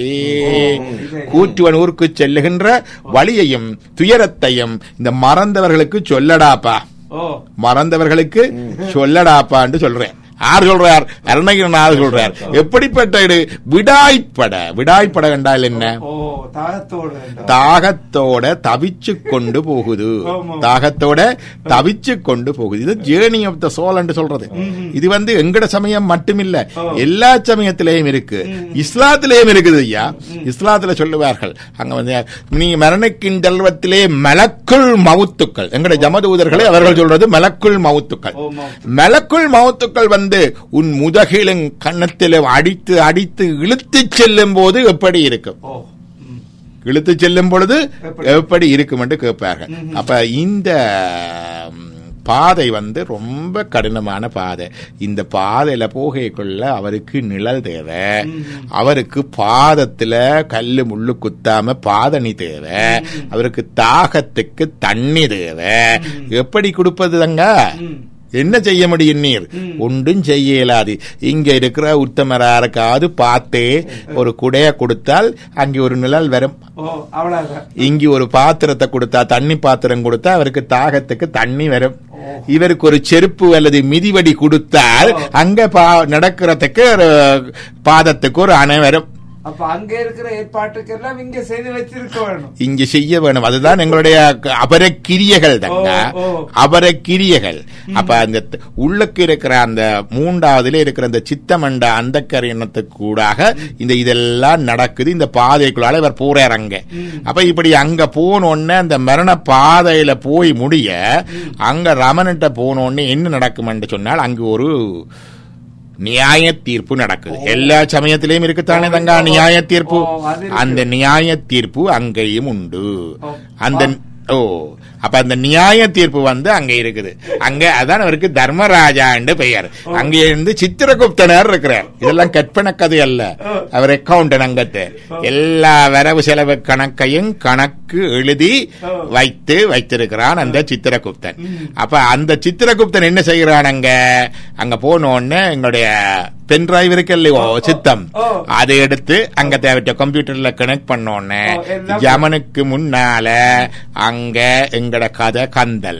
கூற்றுவன் ஊருக்கு செல்லுகின்ற வழியையும் துயரத்தையும் இந்த மறந்தவர்களுக்கு சொல்லடாப்பா ஓ மறந்தவர்களுக்கு சொல்லடாப்பான்னு சொல்றேன் ஆறு சொல்றார் அருணகிரன் ஆறு சொல்றார் எப்படிப்பட்ட இடு விடாய்ப்பட விடாய்ப்பட கண்டால் என்ன ஓ தாகத்தோடு என்றார். தாகத்தோட தவிச்சு கொண்டு போகுது ஆமா. தாகத்தோட தவிச்சு கொண்டு போகுது இது ஜேர்னி ஆஃப் த சோல் என்று சொல்றது இது வந்து எங்கட சமயம் மட்டுமில்ல எல்லா சமயத்திலேயும் இருக்கு இஸ்லாத்திலேயும் இருக்குது ஐயா இஸ்லாத்துல சொல்லுவார்கள் அங்க வந்து நீங்க மரணிக்கின்றல்வத்திலே மலக்குள் மவுத்துக்கள் எங்கட ஜமதூதர்களை அவர்கள் சொல்றது மலக்குள் மவுத்துக்கள் ஆமா. மலக்குள் மவுத்துக்கள் வந்து உன் முதுகிலும் கன்னத்திலும் அடித்து அடித்து இழுத்துச் செல்லும் போது எப்படி இருக்கும் ஓ ம். இழுத்து செல்லும் பொழுது எப்படி? எப்படி இருக்கும் என்று கேட்பார்கள் அப்ப இந்த ம், பாதை வந்து ரொம்ப கடினமான பாதை இந்த பாதையில போகைக்குள்ள அவருக்கு நிழல் தேவை அவருக்கு பாதத்துல கல்லு முள்ளு குத்தாம பாதணி தேவை அவருக்கு தாகத்துக்கு தண்ணி தேவை எப்படி கொடுப்பது தங்க ம். என்ன செய்ய முடியும் நீர் ஒன்றும் செய்ய இயலாது இங்க இருக்கிற உத்தமராருக்காவது பார்த்தே ஒரு குடைய கொடுத்தால் அங்கே ஒரு நிழல் வரும் ஓ அவ்வளவுதான் இங்கு ஒரு பாத்திரத்தை கொடுத்தா தண்ணி பாத்திரம் கொடுத்தா அவருக்கு தாகத்துக்கு தண்ணி வரும் இவருக்கு ஒரு செருப்பு அல்லது மிதிவடி கொடுத்தால் அங்க பா- நடக்கிறதுக்கு ஒரு பாதத்துக்கு ஒரு அணை வரும் அப்ப அங்க இருக்கிற ஏற்பாட்டுக்கெல்லாம் இங்க செய்து வச்சிருக்க வேணும் இங்க செய்ய வேணும் அதுதான் எங்களுடைய அபரக்கிரியைகள் தங்க ஓ, ஓ. அபரக்கிரியைகள் அப்ப அந்த த- உள்ளுக்கு இருக்கிற அந்த மூன்றாவதுல இருக்கிற அந்த சித்தமண்ட அந்த கரியணத்துக்கு கூடாக இந்த இதெல்லாம் நடக்குது இந்த பாதைக்குள்ளால இவர் போறார் அங்க அப்ப இப்படி அங்க போனோடனே அந்த மரண பாதையில போய் முடிய அங்க ரமணிட்ட போனோடனே என்ன நடக்கும்னு சொன்னால் அங்கு ஒரு நியாய தீர்ப்பு நடக்குது எல்லா சமயத்திலையும் இருக்குத்தானே தங்கா நியாய தீர்ப்பு ஓ, அது இருக்கு. அந்த நியாய தீர்ப்பு அங்கேயும் உண்டு ஓ. அந்த ஓ அப்ப அந்த நியாய தீர்ப்பு வந்து அங்க இருக்குது அங்க அதான் அவருக்கு தர்மராஜான்னு பெயர் அங்க இருந்து சித்திரகுப்தனர் இருக்கிறார் இதெல்லாம் கற்பனை கதை அல்ல அவர் அக்கவுண்டன் அங்கத்து எல்லா வரவு செலவு கணக்கையும் கணக்கு எழுதி வைத்து வைத்திருக்கிறான் அந்த சித்திரகுப்தன் அப்ப அந்த சித்திரகுப்தன் என்ன செய்கிறான் அங்க அங்க போன உடனே எங்களுடைய பென் டிரைவ் இருக்கு இல்லையோ சித்தம் ஓ. அதை எடுத்து அங்க தேவைட்ட கம்ப்யூட்டர்ல கனெக்ட் பண்ண உடனே ஓ, எல்லாம் யமனுக்கு முன்னால அங்க எங்கட கதை கந்தல்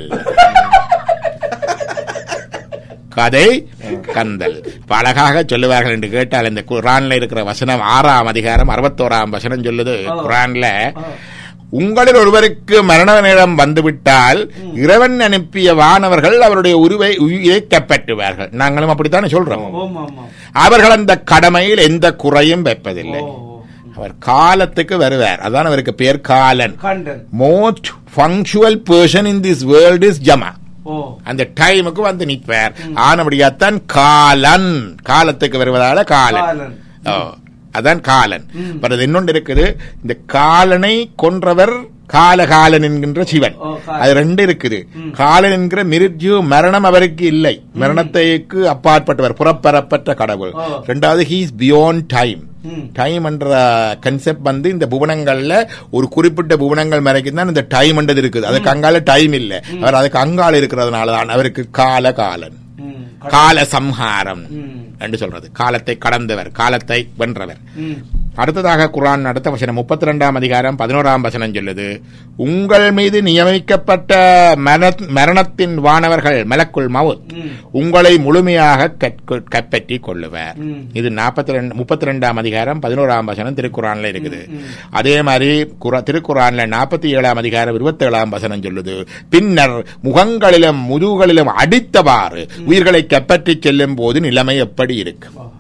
கதை கந்தல் இப்ப அழகாக சொல்லுவார்கள் என்று கேட்டால் இந்த குரான்ல இருக்கிற வசனம் ஆறாம் அதிகாரம் அறுபத்தோராம் வசனம் சொல்லுது ஓ. குரான்ல ஓ. உங்களில் ஒருவருக்கு மரண நேரம் வந்துவிட்டால் இறைவன் அனுப்பிய வானவர்கள் அவருடைய உருவை உயிரை கைப்பற்றுவார்கள் நாங்களும் அப்படித்தானே சொல்றோம் ஓம் ஆமா அவர்கள் அந்த கடமையில் எந்த குறையும் வைப்பதில்லை ஓ அவர் காலத்துக்கு வருவார் அதான் அவருக்கு பேர் Kalan Kandan most punctual person in this world is ஜமா ஓ அந்த டைமுக்கு வந்து நிற்பார் ஆனபடியாத்தான் காலன் காலத்துக்கு வருவதால காலன் காலன். ஓ அதான் காலன் பட் அது இன்னொன்று இருக்குது இந்த காலனை கொன்றவர் காலகாலன் என்கின்ற சிவன் ஓ, காலன். அது ரெண்டு இருக்குது காலன் என்கிற மிருத்யு மரணம் அவருக்கு இல்லை மரணத்தைக்கு அப்பாற்பட்டவர் புறப்பெறப்பட்ட கடவுள் ஓ. ரெண்டாவது he's beyond time hmm. Time என்ற கன்செப்ட் வந்து இந்த புவனங்கள்ல ஒரு குறிப்பிட்ட புவனங்கள் வரைக்கும் தான் இந்த டைம் என்றது இருக்குது அதுக்கு அங்கால டைம் இல்ல அவர் அதுக்கு அங்கால இருக்கிறதுனால தான் அவருக்கு கால காலன் ம் கால சம்ஹாரம் ம் என்று சொல்றது காலத்தை கடந்தவர் காலத்தை வென்றவர் ம் அடுத்ததாக குர்ஆன் அடுத்த வசனம் முப்பத்தி ரெண்டாம் அதிகாரம் பதினோராம் வசனம் சொல்லுது உங்கள் மீது நியமிக்கப்பட்ட மரண- மரணத்தின் வானவர்கள் மலக்குள் மவுத் ம். உங்களை முழுமையாக கற்க- கைப்பற்றி கொள்ளுவர் ம். இது நாற்பத்தி ரெண்டு முப்பத்தி ரெண்டாம் அதிகாரம் பதினோராம் வசனம் திருக்குறான்ல இருக்குது அதே மாதிரி குர- திருக்குறான்ல நாற்பத்தி ஏழாம் அதிகாரம் இருபத்தி ஏழாம் வசனம் சொல்லுது பின்னர் முகங்களிலும் முதுகுகளிலும் அடித்தவாறு உயிர்களை கைப்பற்றி செல்லும் போது நிலைமை எப்படி இருக்கும் ஓ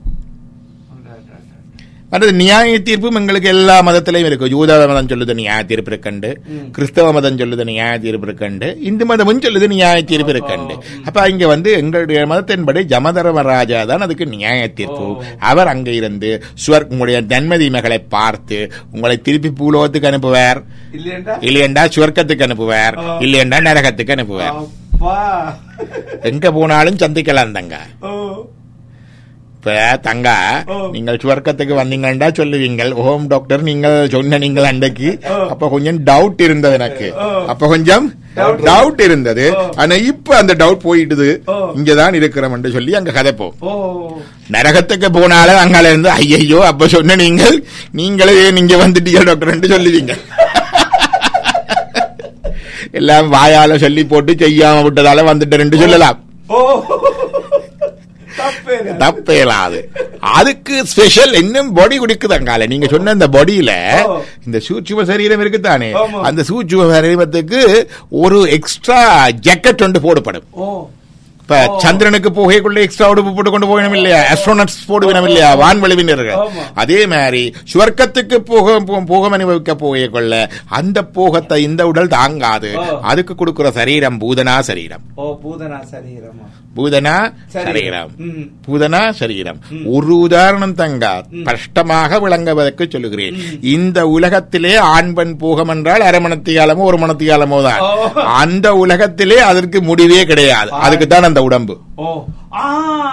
அந்த- அந்த- அந்த- அடுத்து நியாய தீர்ப்பும் எங்களுக்கு எல்லா மதத்திலையும் இருக்கு யூத மதம் சொல்லுது நியாய தீர்ப்பு இருக்கண்டு கிறிஸ்தவ மதம் சொல்லுது நியாய தீர்ப்பு இருக்கண்டு இந்து மதமும் சொல்லுது நியாய தீர்ப்பு இருக்கண்டு அப்ப இங்க வந்து எங்களுடைய மதத்தின்படி ஜமதர்மராஜா தான் அதுக்கு நியாய தீர்ப்பு அவர் அங்க இருந்து சுவர் உங்களுடைய நன்மதிமைகளை பார்த்து உங்களை திருப்பி பூலோகத்துக்கு அனுப்புவார் இல்லையேண்டா இல்லையண்டா சுவர்க்கத்துக்கு அனுப்புவார் இல்லையண்டா நரகத்துக்கு அனுப்புவார் அப்பா எங்க போனாலும் சந்திக்கலாம் தங்க ஓ இப்ப தங்கா ஓ. நீங்கள் சுவர்க்கத்துக்கு வந்தீங்கண்டா சொல்லுவீங்க ஹோம் டாக்டர் நீங்கள் சொன்ன நீங்கள் அன்றைக்கு ஓ. அப்ப கொஞ்சம் டவுட் இருந்தது எனக்கு ஓ. அப்ப கொஞ்சம் Doubt. டவுட் இருந்தது ஓ. ஆனா இப்ப அந்த டவுட் போயிடுது ஓ. இங்கதான் இருக்கிறோம் என்று சொல்லி அங்க கதைப்போம் ஓ நரகத்துக்கு போனாலே அங்கால இருந்து ஐயையோ அப்ப சொன்ன நீங்கள் நீங்களே நீங்க வந்துட்டீங்க டாக்டர் என்று சொல்லுவீங்க எல்லாம் வாயால சொல்லி போட்டு செய்யாம விட்டதால வந்துட்டு சொல்லலாம் ஓ தப்பே இல்ல. தப்பேலாது அதுக்கு ஸ்பெஷல் இன்னும் பாடி குடிக்குதாங்கால நீங்க சொன்ன இந்த பாடியில ஓ. இந்த சூட்சும சரீரம் இருக்குதானே ஆமா. அந்த சூட்சும சரீரத்துக்கு ஒரு எக்ஸ்ட்ரா ஜாக்கெட் ஒன்று போடப்படும் ஓ இப்ப சந்திரனுக்கு போகைக்குள்ள எக்ஸ்ட்ரா உடுப்பு போட்டு கொண்டு போகணும் இல்லையா ஆஸ்ட்ரோனட்ஸ் போடுவினம் இல்லையா வான்வெளிவினர்கள் ஆமா. அதே மாதிரி சுவர்க்கத்துக்கு போக போ- போகம் அனுபவிக்க போகைக்குள்ள அந்த போகத்தை இந்த உடல் தாங்காது ஓ. அதுக்கு கொடுக்கிற சரீரம் பூதனா சரீரம் ஓ பூதனா சரீரமா பூதனா சரீரம். சரீரம் ம். பூதனா சரீரம் ஒரு உதாரணம் தங்க ஸ்பஷ்டமாக விளங்குவதற்கு சொல்லுகிறேன் இந்த உலகத்திலே ஆண் பெண் போகம் என்றால் அரை மணத்தியாலமோ ஒரு மணத்தியாலமோ தான் ஓ. அந்த உலகத்திலே அதற்கு முடிவே கிடையாது அதுக்கு தான் அந்த உடம்பு ஓ ஆ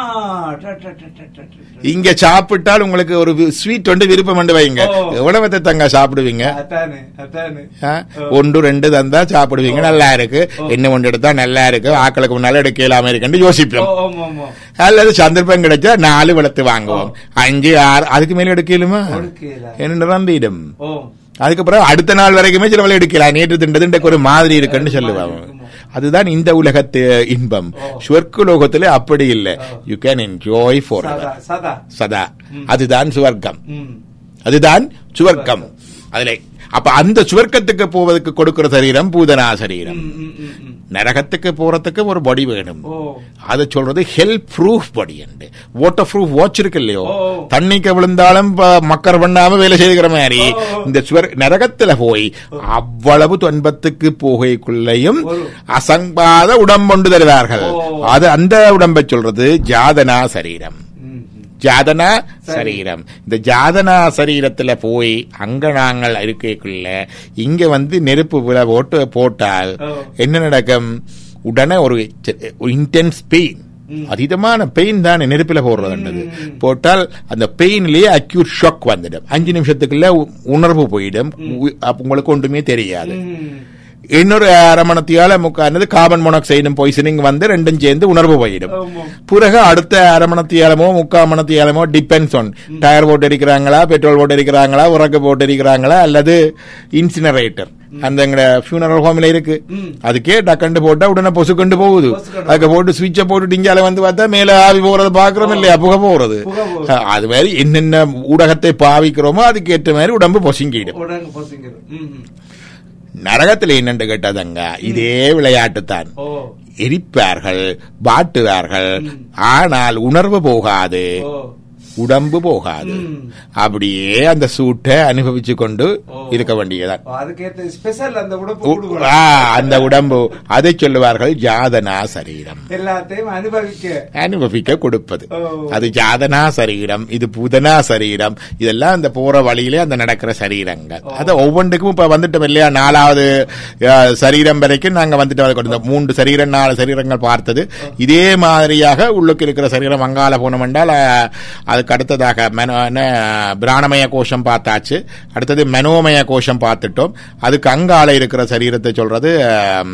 ட, ட, ட, ட, ட, ட. இங்க சாப்பிட்டால் உங்களுக்கு ஒரு ஸ்வீட் ஒன்று விருப்பம் என்று வைங்க ஓ. எவ்வளவு தங்க சாப்பிடுவீங்க அதானே அதானே ஆ? ஒன்று ரெண்டு தந்தா சாப்பிடுவீங்க நல்லா இருக்கு என்ன ஒன்று எடுத்தா நல்லா இருக்கு ஆக்களுக்கு முன்னால எடுக்கலாம இருக்குன்னு ஓ யோசிப்போம் ஆமா ஆமா அல்லது சந்தர்ப்பம் கிடைச்சா நாலு வளர்த்து வாங்குவோம் அஞ்சு ஆறு அதுக்கு மேல எடுக்கலுமா கொடுக்கல. என்ன நம்பிடும் ஓ அதுக்கப்புறம் அடுத்த நாள் வரைக்குமே சில வேலை எடுக்கலாம் நேற்று திண்டது இன்றைக்கு ஒரு மாதிரி இருக்குன்னு சொல்லுவாங்க இருக்குமோ. அதுதான் இந்த உலகத்து இன்பம் ஓ. சுவர்க்க லோகத்துல அப்படி இல்லை யூ கேன் என்ஜாய் ஃபார் சதா சதா சதா அதுதான் சுவர்க்கம் ம் அதுதான் சுவர்க்கம் அதுல அப்ப அந்த சுவர்க்கத்துக்கு போவதற்கு கொடுக்கிற சரீரம் பூதனா சரீரம் ம், ம், ம், ம். நரகத்துக்கு போறதுக்கு ஒரு பாடி வேணும் ஓ அது சொல்றது ஹெல்ப் ப்ரூஃப் பாடி என்று வாட்டர் ப்ரூஃப் வாட்ச் இருக்கு இல்லையோ ஓ. தண்ணிக்கு விழுந்தாலும் ப- மக்கர் பண்ணாம வேலை செய்கிற மாதிரி ஓ. இந்த சுவர் நரகத்துல போய் அவ்வளவு துன்பத்துக்கு போகைக்குள்ளேயும் ஒரு. அசங்காத உடம்பொண்டு தருவார்கள் ஓ. அது அந்த உடம்பை சொல்றது ஜாதனா சரீரம் ம், ம். ஜாதனா சரி. சரீரம் இந்த ஜாதனா சரீரத்துல போய் அங்க நாங்கள் இருக்கைக்குள்ள இங்க வந்து நெருப்பு விழ போட்டு போட்டால் ஓ. என்ன நடக்கும் உடனே ஒரு இன்டென்ஸ் பெயின் அதீதமான பெயின் தான் நெருப்பில போடுறது போட்டால் அந்த பெயின்லயே அக்யூட் ஷாக் வந்துடும் அஞ்சு நிமிஷத்துக்குள்ள உ- உணர்வு போயிடும் உ- அப்ப உங்களுக்கு ஒன்றுமே தெரியாது ம். இன்னொரு அரை மணத்தியால முக்கானது கார்பன் மோனாக்சைடும் பாய்சனிங் வந்து ரெண்டும் சேர்ந்து உணர்வு போயிடும் ஆமா. பிறகு அடுத்த அரை மணத்தியாலமோ முக்கால் மணத்தியாலமோ டிபெண்ட்ஸ் ஆன் டயர் போட்டு அடிக்கிறாங்களா பெட்ரோல் போட்டு அடிக்கிறாங்களா உரக்கு போட்டு அடிக்கிறாங்களா அல்லது இன்சினரேட்டர் அந்த எங்க ஃபியூனரல் ஹோம்ல இருக்கு ம். அதுக்கே டக்கண்டு போட்டா உடனே பொசுக்கண்டு போகுது பொசுக்கண்டு அதுக்கு போட்டு சுவிட்ச போட்டு டிஞ்சால வந்து பார்த்தா மேல ஆவி போறது பாக்குறோம் இல்லையா புகை போறது புகை போகுது. அஹ், அது மாதிரி என்னென்ன ஊடகத்தை பாவிக்கிறோமோ அதுக்கு ஏற்ற மாதிரி உடம்பு பொசுங்கிடும் உடனே பசிங்கிறது ம், ம். நரகத்துல என்னென்று கேட்டதங்க இதே விளையாட்டு தான் ஓ எரிப்பார்கள் வாட்டுவார்கள் ஆனால் உணர்வு போகாது ஓ உடம்பு போகாது ம். அப்படியே அந்த சூட்டை அனுபவிச்சு கொண்டு ஓ. இருக்க வேண்டியதான் ஓ, அதுக்கேத்த ஸ்பெஷல் அந்த உடம்பு உ- கொடுக்கணும். ஆ, அந்த உடம்பு அதை சொல்லுவார்கள் ஜாதனா சரீரம் எல்லாத்தையும் அனுபவிக்க அனுபவிக்க கொடுப்பது ஓ. அது ஜாதனா சரீரம் இது பூதனா சரீரம் இதெல்லாம் அந்த போற வழியிலே அந்த நடக்கிற சரீரங்கள் அது ஒவ்வொன்றுக்கும் இப்ப வந்துட்டோம் இல்லையா நாலாவது அஹ், சரீரம் வரைக்கும் நாங்க வந்துட்டு அதை கொண்டு வந்தோம். மூன்று சரீரம் நாலு சரீரங்கள் பார்த்தது இதே மாதிரியாக உள்ளுக்கு இருக்கிற சரீரம் அங்கால போனோம் என்றால் அஹ், அதுக்கு அடுத்ததாக மெனோ என்ன, பிராணமய கோஷம் பார்த்தாச்சு அடுத்தது மெனோமய கோஷம் பார்த்துட்டோம் அதுக்கு அங்கால இருக்கிற சரீரத்தை சொல்றது அஹ்,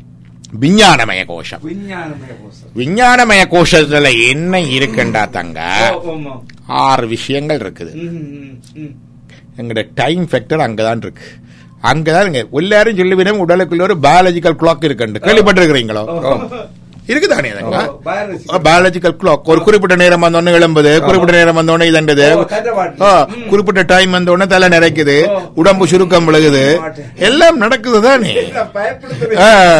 விஞ்ஞானமய கோஷம் விஞ்ஞானமய கோஷம் விஞ்ஞானமய கோஷத்துல என்ன இருக்குண்டா தங்க ஓ, ஆமா. ஆறு விஷயங்கள் இருக்குது ம், ம், ம். எங்கட டைம் ஃபேக்டர் அங்கதான் இருக்கு அங்கதான் இங்க எல்லாரும் சொல்லுவிடும் உடலுக்குள்ள ஒரு பயாலஜிக்கல் கிளாக் இருக்குண்டு கேள்விப்பட்டிருக்கிறீங்களோ இருக்குதானே அதுங்க ஓ, biology. பயாலஜிக்கல் கிளாக் ஒரு குறிப்பிட்ட நேரம் வந்தோடனே எழும்புது குறிப்பிட்ட நேரம் வந்தோடனே இதண்டது ஓ, தண்டவாளம். ஆ, குறிப்பிட்ட டைம் வந்தோடனே தலை நிறைக்குது ஓ. உடம்பு சுருக்கம் விழுகுது மாட்டேன். எல்லாம் நடக்குது தானே நான் பயப்படுத்துறேன்.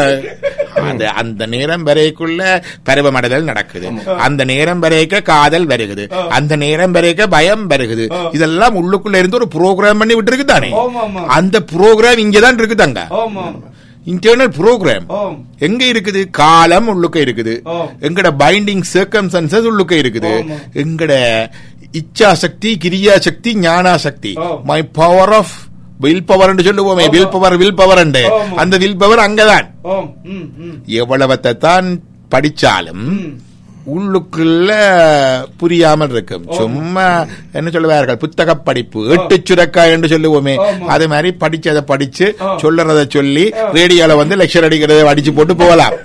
ஆ, அந்த அந்த நேரம் வரைக்குள்ள பருவமடைதல் நடக்குது அந்த நேரம் வரைக்க காதல் வருகுது அந்த நேரம் வரைக்க பயம் வருகுது இதெல்லாம் உள்ளுக்குள்ள இருந்து ஒரு ப்ரோக்ராம் பண்ணி விட்டு தானே ஆமா, ஆமா. அந்த ப்ரோக்ராம் இங்கதான் இருக்குதாங்க ஆமா. இன்டர்னல் ப்ரோக்ராம் ஆம். எங்க இருக்குது காலம் உள்ளுக்க இருக்குது ஆம். எங்கட பைண்டிங் சர்க்கம்சன்சஸ் உள்ளுக்க இருக்குது ஆமா. எங்கட இச்சா சக்தி கிரியா சக்தி ஞானா சக்தி ஆம். My power of will power சொல்லுவோமே ஆமா. வில் பவர் வில் பவர் ஆமா. அந்த வில் பவர் அங்கதான் ஆம். ம், ம். எவ்வளவத்தை தான் படிச்சாலும் ம். உள்ளுக்குள்ள புரியாமல் இருக்கும் சும்மா என்ன சொல்லுவார்கள் புத்தக படிப்பு எட்டு சுரக்காய் என்று சொல்லுவோமே ஆமா. அது மாதிரி படிச்சதை படிச்சு ஆ. சொல்றத சொல்லி ரேடியோல வந்து லெக்சர் அடிக்கிறத அடிச்சு போட்டு போகலாம்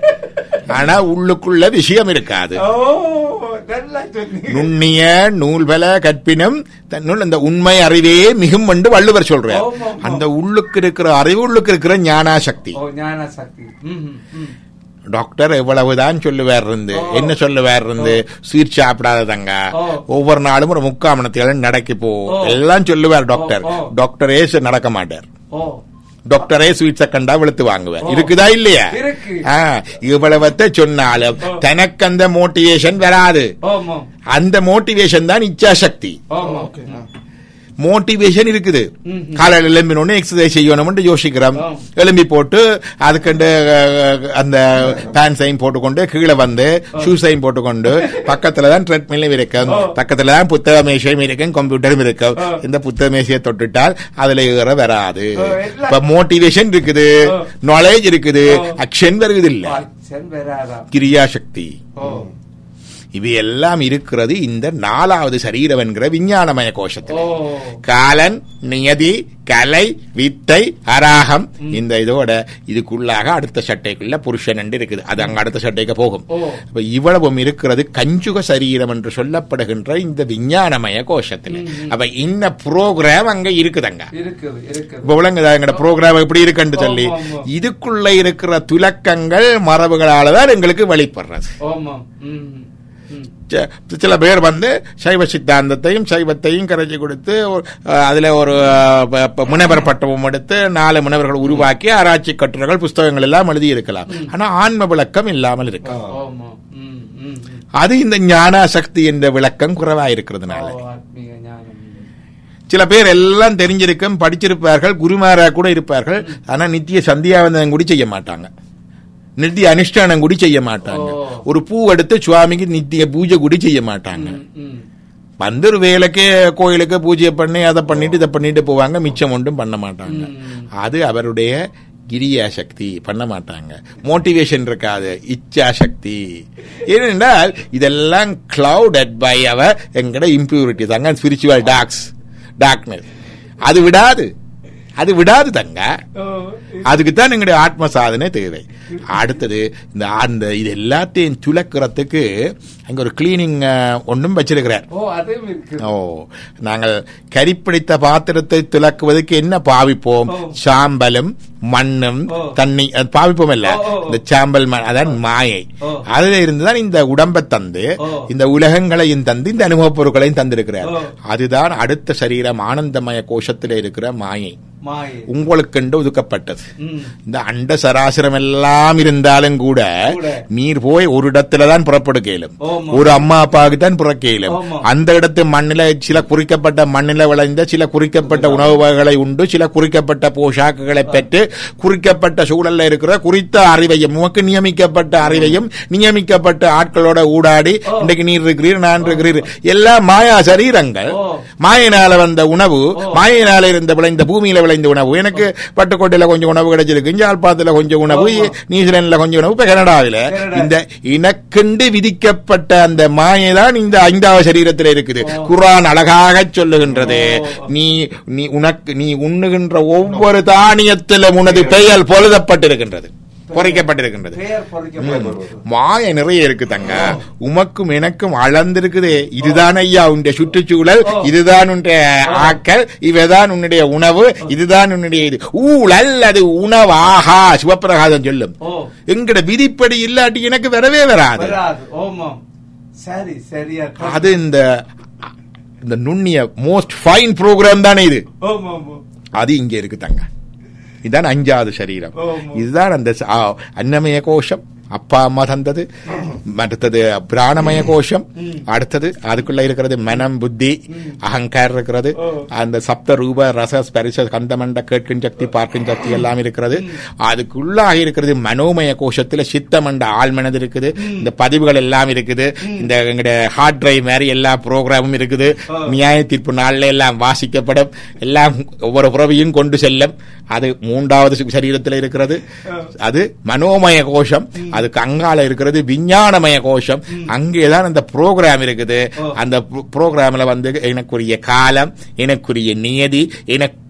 ஆனா உள்ளுக்குள்ள விஷயம் இருக்காது ஓ, நல்லா சொன்னீங்க. நுண்ணிய நூல்பல கற்பினும் தன்னுள் அந்த உண்மை அறிவே மிகும் என்று வள்ளுவர் சொல்றார் ஆமா, ஆமா. அந்த உள்ளுக்கு இருக்கிற அறிவு உள்ளுக்கு இருக்கிற ஞானா சக்தி ஓ, ஞான சக்தி ம், ம், ம். டாக்டர் எவ்வளவுதான் சொல்லுவார் இருந்து என்ன சொல்லுவார் இருந்து ஸ்வீட் சாப்பிடாததங்க ஓ. ஒவ்வொரு நாளும் ஒரு முக்கால் மணத்தியாலும் நடக்கி போ ஓ. எல்லாம் சொல்லுவார் டாக்டர் ஓ, ஓ. டாக்டரே ச- நடக்க மாட்டார் ஓ டாக்டரே ஸ்வீட்ஸ கண்டா வெளுத்து வாங்குவார் ஓ. இருக்குதா இல்லையா இருக்கு. ஆ, இவ்வளவத்தை சொன்னாலும் ஓ. தனக்கு அந்த மோட்டிவேஷன் வராது ஆமாம் அந்த மோட்டிவேஷன் தான் இச்சாசக்தி ஆமாம் மோட்டிவேஷன் இருக்குது ம், ம். காலையில் எழும்பினோடனே எக்ஸசைஸ் செய்யணும்னு யோசிக்கிறோம் ஆ. எழும்பி போட்டு அதுக்கண்டு அஹ், அந்த பேண்ட்ஸையும் போட்டுக்கொண்டு கீழே வந்து ஷூஸையும் போட்டுக்கொண்டு பக்கத்துல தான் ட்ரெட்மில்லும் இருக்கும் ஆ. பக்கத்துல தான் புத்தக மேசையும் இருக்கும் கம்ப்யூட்டரும் இருக்கும் ஆ. இந்த புத்தக மேசையை தொட்டுட்டால் அதுல ஏற வராது ஆ, எல்லாம். இப்ப மோட்டிவேஷன் இருக்குது ஆ. நாலேஜ் இருக்குது ஆ. அக்ஷன் வருது இல்ல அச்சன் வராதாம் கிரியாசக்தி ஓ இவை எல்லாம் இருக்கிறது இந்த நாலாவது சரீரம் என்கிற விஞ்ஞானமய கோஷத்தில் ஓ காலன் நியதி கலை வித்தை அராகம் இந்த இதோட இதுக்குள்ளாக அடுத்த சட்டைக்குள்ள புருஷன் என்று இருக்குது அது அங்க அடுத்த சட்டைக்கு போகும் ஓ. அப்ப இவ்வளவும் இருக்கிறது கஞ்சுக சரீரம் என்று சொல்லப்படுகின்ற இந்த விஞ்ஞானமய கோஷத்தில் அப்ப இந்த புரோகிராம் அங்க இருக்குதுங்க இருக்குது இருக்குது இப்ப விளங்குதா எங்கட ப்ரோக்ராம் எப்படி இருக்குன்னு சொல்லி ஆமா, ஆமா. இதுக்குள்ள இருக்கிற துலக்கங்கள் மரபுகளால தான் எங்களுக்கு வெளிப்படுறது ஆமாம் ம் ம் ச- சில பேர் வந்து சைவ சித்தாந்தத்தையும் சைவத்தையும் கரைச்சி கொடுத்து ஒரு, அஹ், அதுல ஒரு அஹ், ப- ப- முனைவர் பட்டமும் எடுத்து நாலு முனைவர்கள் உருவாக்கி ஆராய்ச்சி கட்டுரைகள் புஸ்தகங்கள் எல்லாம் எழுதி இருக்கலாம் ஆனா ஆன்ம விளக்கம் இல்லாமல் இருக்கு ஆமாம் ம் ம் ம். அது இந்த ஞான சக்தி என்ற விளக்கம் குறைவா இருக்கிறதுனால ஓ, ஆத்மீக ஞானம் சில பேர் எல்லாம் தெரிஞ்சிருக்கும் படிச்சிருப்பார்கள் குருமாரா கூட இருப்பார்கள் ஆனா நித்திய சந்தியாவந்தனம் கூட செய்ய மாட்டாங்க நித்திய அனுஷ்டானம் கூட செய்ய மாட்டாங்க ஓ. ஒரு பூ எடுத்து சுவாமிக்கு நித்திய பூஜை கூட செய்ய மாட்டாங்க ம், ம். வந்து ஒரு வேலைக்கு கோயிலுக்கு பூஜை பண்ணி அதை பண்ணிட்டு இதை பண்ணிட்டு போவாங்க மிச்சம் ஒன்றும் பண்ண மாட்டாங்க ம். அது அவருடைய கிரியா சக்தி பண்ண மாட்டாங்க மோட்டிவேஷன் இருக்காது இச்சா சக்தி ஏனென்றால் இதெல்லாம் கிளவுடட் பை அவர் எங்கட இம்பியூரிட்டி தாங்க ஸ்பிரிச்சுவல் டாக்ஸ் டார்க்னஸ் அது விடாது அது விடாது தங்க ஓ, அதுக்கு தான் எங்களுடைய ஆத்ம சாதனை தேவை அடுத்தது இந்த அந்த இது எல்லாத்தையும் துலக்கிறதுக்கு அங்க ஒரு கிளீனிங் ஒன்றும் வச்சிருக்கிறார் ஓ அதுவும் இருக்குது ஓ நாங்கள் கரிப்பிடித்த பாத்திரத்தை துலக்குவதற்கு என்ன பாவிப்போம் ஓ. சாம்பலும் மண்ணும் ஓ. தண்ணி அது பாவிப்போம் இல்ல ஓ, ஓ, ஓ. இந்த சாம்பல் மண் அதான் மாயை ஓ. அதுல இருந்துதான் இந்த உடம்பை தந்து ஓ. இந்த உலகங்களையும் தந்து இந்த அனுபவப் பொருட்களையும் தந்திருக்கிறார் ஓ. அதுதான் அடுத்த சரீரம் ஆனந்தமய கோஷத்தில் இருக்கிற மாயை மாயை உங்களுக்கென்று ஒதுக்கப்பட்டது ம் இந்த அண்ட சராசரம் எல்லாம் இருந்தாலும் கூட கூட. நீர் போய் ஒரு இடத்துல தான் புறப்படுக்கையிலும் ஆமா. ஒரு அம்மா அப்பாவுக்கு தான் பிறக்கையிலும் ஆமா. அந்த இடத்து மண்ணில சில குறிக்கப்பட்ட மண்ணில விளைந்த சில குறிக்கப்பட்ட உணவு வகைகளை உண்டு சில குறிக்கப்பட்ட போஷாக்குகளை பெற்று குறிக்கப்பட்ட சூழல்ல இருக்கிற குறித்த அறிவையும் உமக்கு நியமிக்கப்பட்ட அறிவையும் நியமிக்கப்பட்ட ஆட்களோட ஊடாடி ஓ. இன்றைக்கு நீர் இருக்கிறீர் நான் இருக்கிறீர் எல்லாம் மாயா சரீரங்கள் ஓ. மாயினால வந்த உணவு ஓ. மாயினால இருந்த விளைந்த பூமியில விளைந்த உணவு எனக்கு பட்டுக்கோட்டையில கொஞ்சம் உணவு கிடைச்சிருக்கு ஜாழ்ப்பாணத்துல கொஞ்சம் உணவு ஆமா. நியூசிலாந்துல கொஞ்சம் உணவு இப்ப கனடாவில கனடா. இந்த இனக்கண்டு விதிக்கப்பட்ட அந்த மாயை தான் இந்த ஐந்தாவது சரீரத்தில் இருக்குது ஓ. குர்ஆன் அழகாக சொல்லுகின்றது ஓ. நீ நீ உனக்கு நீ உண்ணுகின்ற ஒவ்வொரு தானியத்திலும் உனது பெயர் பொழுதப்பட்டிருக்கின்றது பொறிக்கப்பட்டிருக்கின்றது பெயர் பொறிக்கப்பட்டது மாய நிறைய இருக்கு தங்க உமக்கும் எனக்கும் அளந்திருக்குதே இதுதான் ஐயா உன்னுடைய சுற்றுச்சூழல் ஓ. இதுதான் உன்னுடைய ஆக்கள் இவைதான் உன்னுடைய உணவு இதுதான் உன்னுடைய இது ஊழல் அது உணவு ஆஹா சிவப்பிரகாதம் சொல்லும் ஓ எங்கட விதிப்படி இல்லாட்டி எனக்கு வரவே வராது வராது ஓமாம் சரி சரியா அது இந்த இந்த நுண்ணிய மோஸ்ட் ஃபைன் ப்ரோக்ராம் தானே இது ஓமாம் ஓமாம் அது இங்க இருக்கு தங்க இதுதான் அஞ்சாவது சரீரம் ஆமா. இதுதான் அந்த ச- ஆ, அன்னமய கோஷம் அப்பா அம்மா தந்தது அடுத்தது பிராணமய கோஷம் அடுத்தது அதுக்குள்ள இருக்கிறது மனம் புத்தி அகங்கார் இருக்கிறது ஓ. அந்த சப்த ரூப ரச ஸ்பரிச கந்தமண்ட கேட்கும் சக்தி பார்க்கும் சக்தி எல்லாம் இருக்கிறது அதுக்குள்ளாக இருக்கிறது மனோமய கோஷத்துல சித்தமண்ட ஆழ்மனது இருக்குது இந்த பதிவுகள் எல்லாம் இருக்குது இந்த எங்களுடைய ஹார்ட் டிரைவ் மாதிரி எல்லா ப்ரோக்ராமும் இருக்குது ஓ. நியாய தீர்ப்பு நாள்ல எல்லாம் வாசிக்கப்படும் எல்லாம் ஒவ்வொரு புறவையும் கொண்டு செல்லும் அது மூன்றாவது சு- சரீரத்தில் இருக்கிறது அது மனோமய கோஷம் அதுக்கு அங்கால இருக்கிறது விஞ்ஞானமய கோஷம் அங்கேதான் அந்த ப்ரோக்ராம் இருக்குது ஓ. அந்த ப்ரோக்ராம்ல வந்து எனக்குரிய காலம் எனக்குரிய நியதி எனக்கு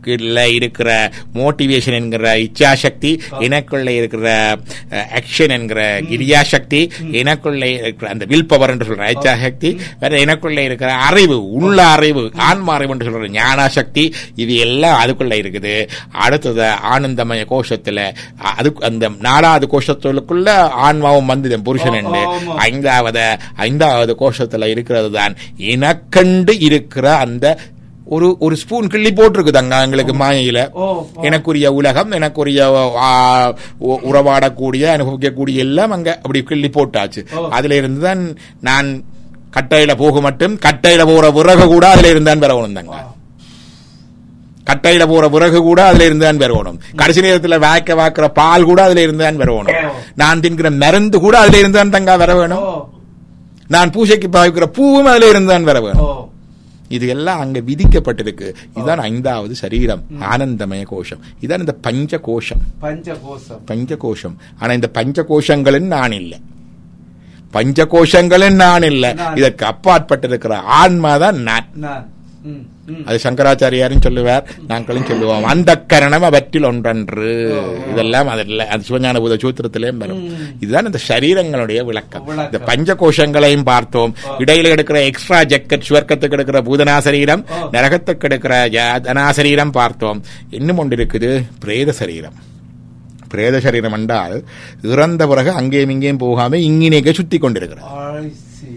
எனக்குள்ள இருக்கிற மோட்டிவேஷன் என்கிற இச்சாசக்தி எனக்குள்ள இருக்கிற ஆக்ஷன் என்கிற கிரியாசக்தி எனக்குள்ள இருக்கிற அந்த வில் பவர் என்று சொல்ற இச்சாசக்தி வேற எனக்குள்ள இருக்கிற அறிவு உள்ள அறிவு ஆன்ம அறிவு என்று சொல்ற ஞானசக்தி இது எல்லாம் அதுக்குள்ள இருக்குது அடுத்தது ஆனந்தமய கோஷத்துல அ- அது அந்த நாலாவது கோஷத்துக்குள்ள ஆன்மாவும் வந்தது புருஷன் என்று ஆமா. ஐந்தாவது ஐந்தாவது கோஷத்துல இருக்கிறது தான் எனக்கண்டு இருக்கிற அந்த ஒரு ஒரு ஸ்பூன் கிள்ளி போட்டிருக்குதாங்க எங்களுக்கு மாயையில ஓ, எனக்குரிய உலகம் எனக்குரிய ஆ, உ- உறவாடக்கூடிய அனுபவிக்கக்கூடிய எல்லாம் அங்க அப்படி கிள்ளி போட்டாச்சு ஓ. அதுல இருந்து தான் நான் கட்டையில போக மட்டும் கட்டையில போற விறகு கூட அதுல இருந்தான் பெறணும் தாங்க கட்டையில போற விறகு கூட அதுல இருந்தான் பெறணும் கடைசி நேரத்துல வாய்க்க வாக்குற பால் கூட அதுல இருந்தான் பெறணும் ஓ. நான் தின்கிற மருந்து கூட அதுல இருந்தான் தங்கா வர வேணும் ஓ நான் பூஜைக்கு பாவிக்கிற பூவும் அதுல இருந்தான் வர வேணும் ஓ இது எல்லாம் அங்க விதிக்கப்பட்டிருக்கு இதுதான் ஐந்தாவது சரீரம் ஆனந்தமய கோஷம் இதுதான் இந்த பஞ்ச கோஷம் பஞ்சகோசம் பஞ்ச கோஷம் ஆனா இந்த பஞ்ச கோஷங்களும் நான் இல்லை பஞ்ச கோஷங்களும் நான் இல்லை நான். இதற்கு அப்பாற்பட்டிருக்கிற ஆன்மா தான் நான் நான் ம், ம். அது சங்கராச்சாரியாரும் சொல்லுவார் நாங்களும் சொல்லுவோம் அந்த கரணம் அவற்றில் ஒன்றன்று இதெல்லாம் அதில் அது சிவஞான பூத சூத்திரத்திலேயும் வரும் இதுதான் இந்த சரீரங்களுடைய விளக்கம் விளக்கம். இந்த பஞ்ச கோஷங்களையும் பார்த்தோம் இடையில எடுக்கிற எக்ஸ்ட்ரா ஜக்கெட் சுவர்க்கத்துக்கு எடுக்கிற பூதனா சரீரம் ஓ. நரகத்துக்கு எடுக்கிற ஜனா சரீரம் பார்த்தோம் இன்னும் ஒன்று இருக்குது பிரேத சரீரம் பிரேத சரீரம் என்றால் இறந்த பிறகு அங்கேயும் இங்கேயும் போகாம இங்கினேக்க சுத்தி கொண்டிருக்கிறது I see.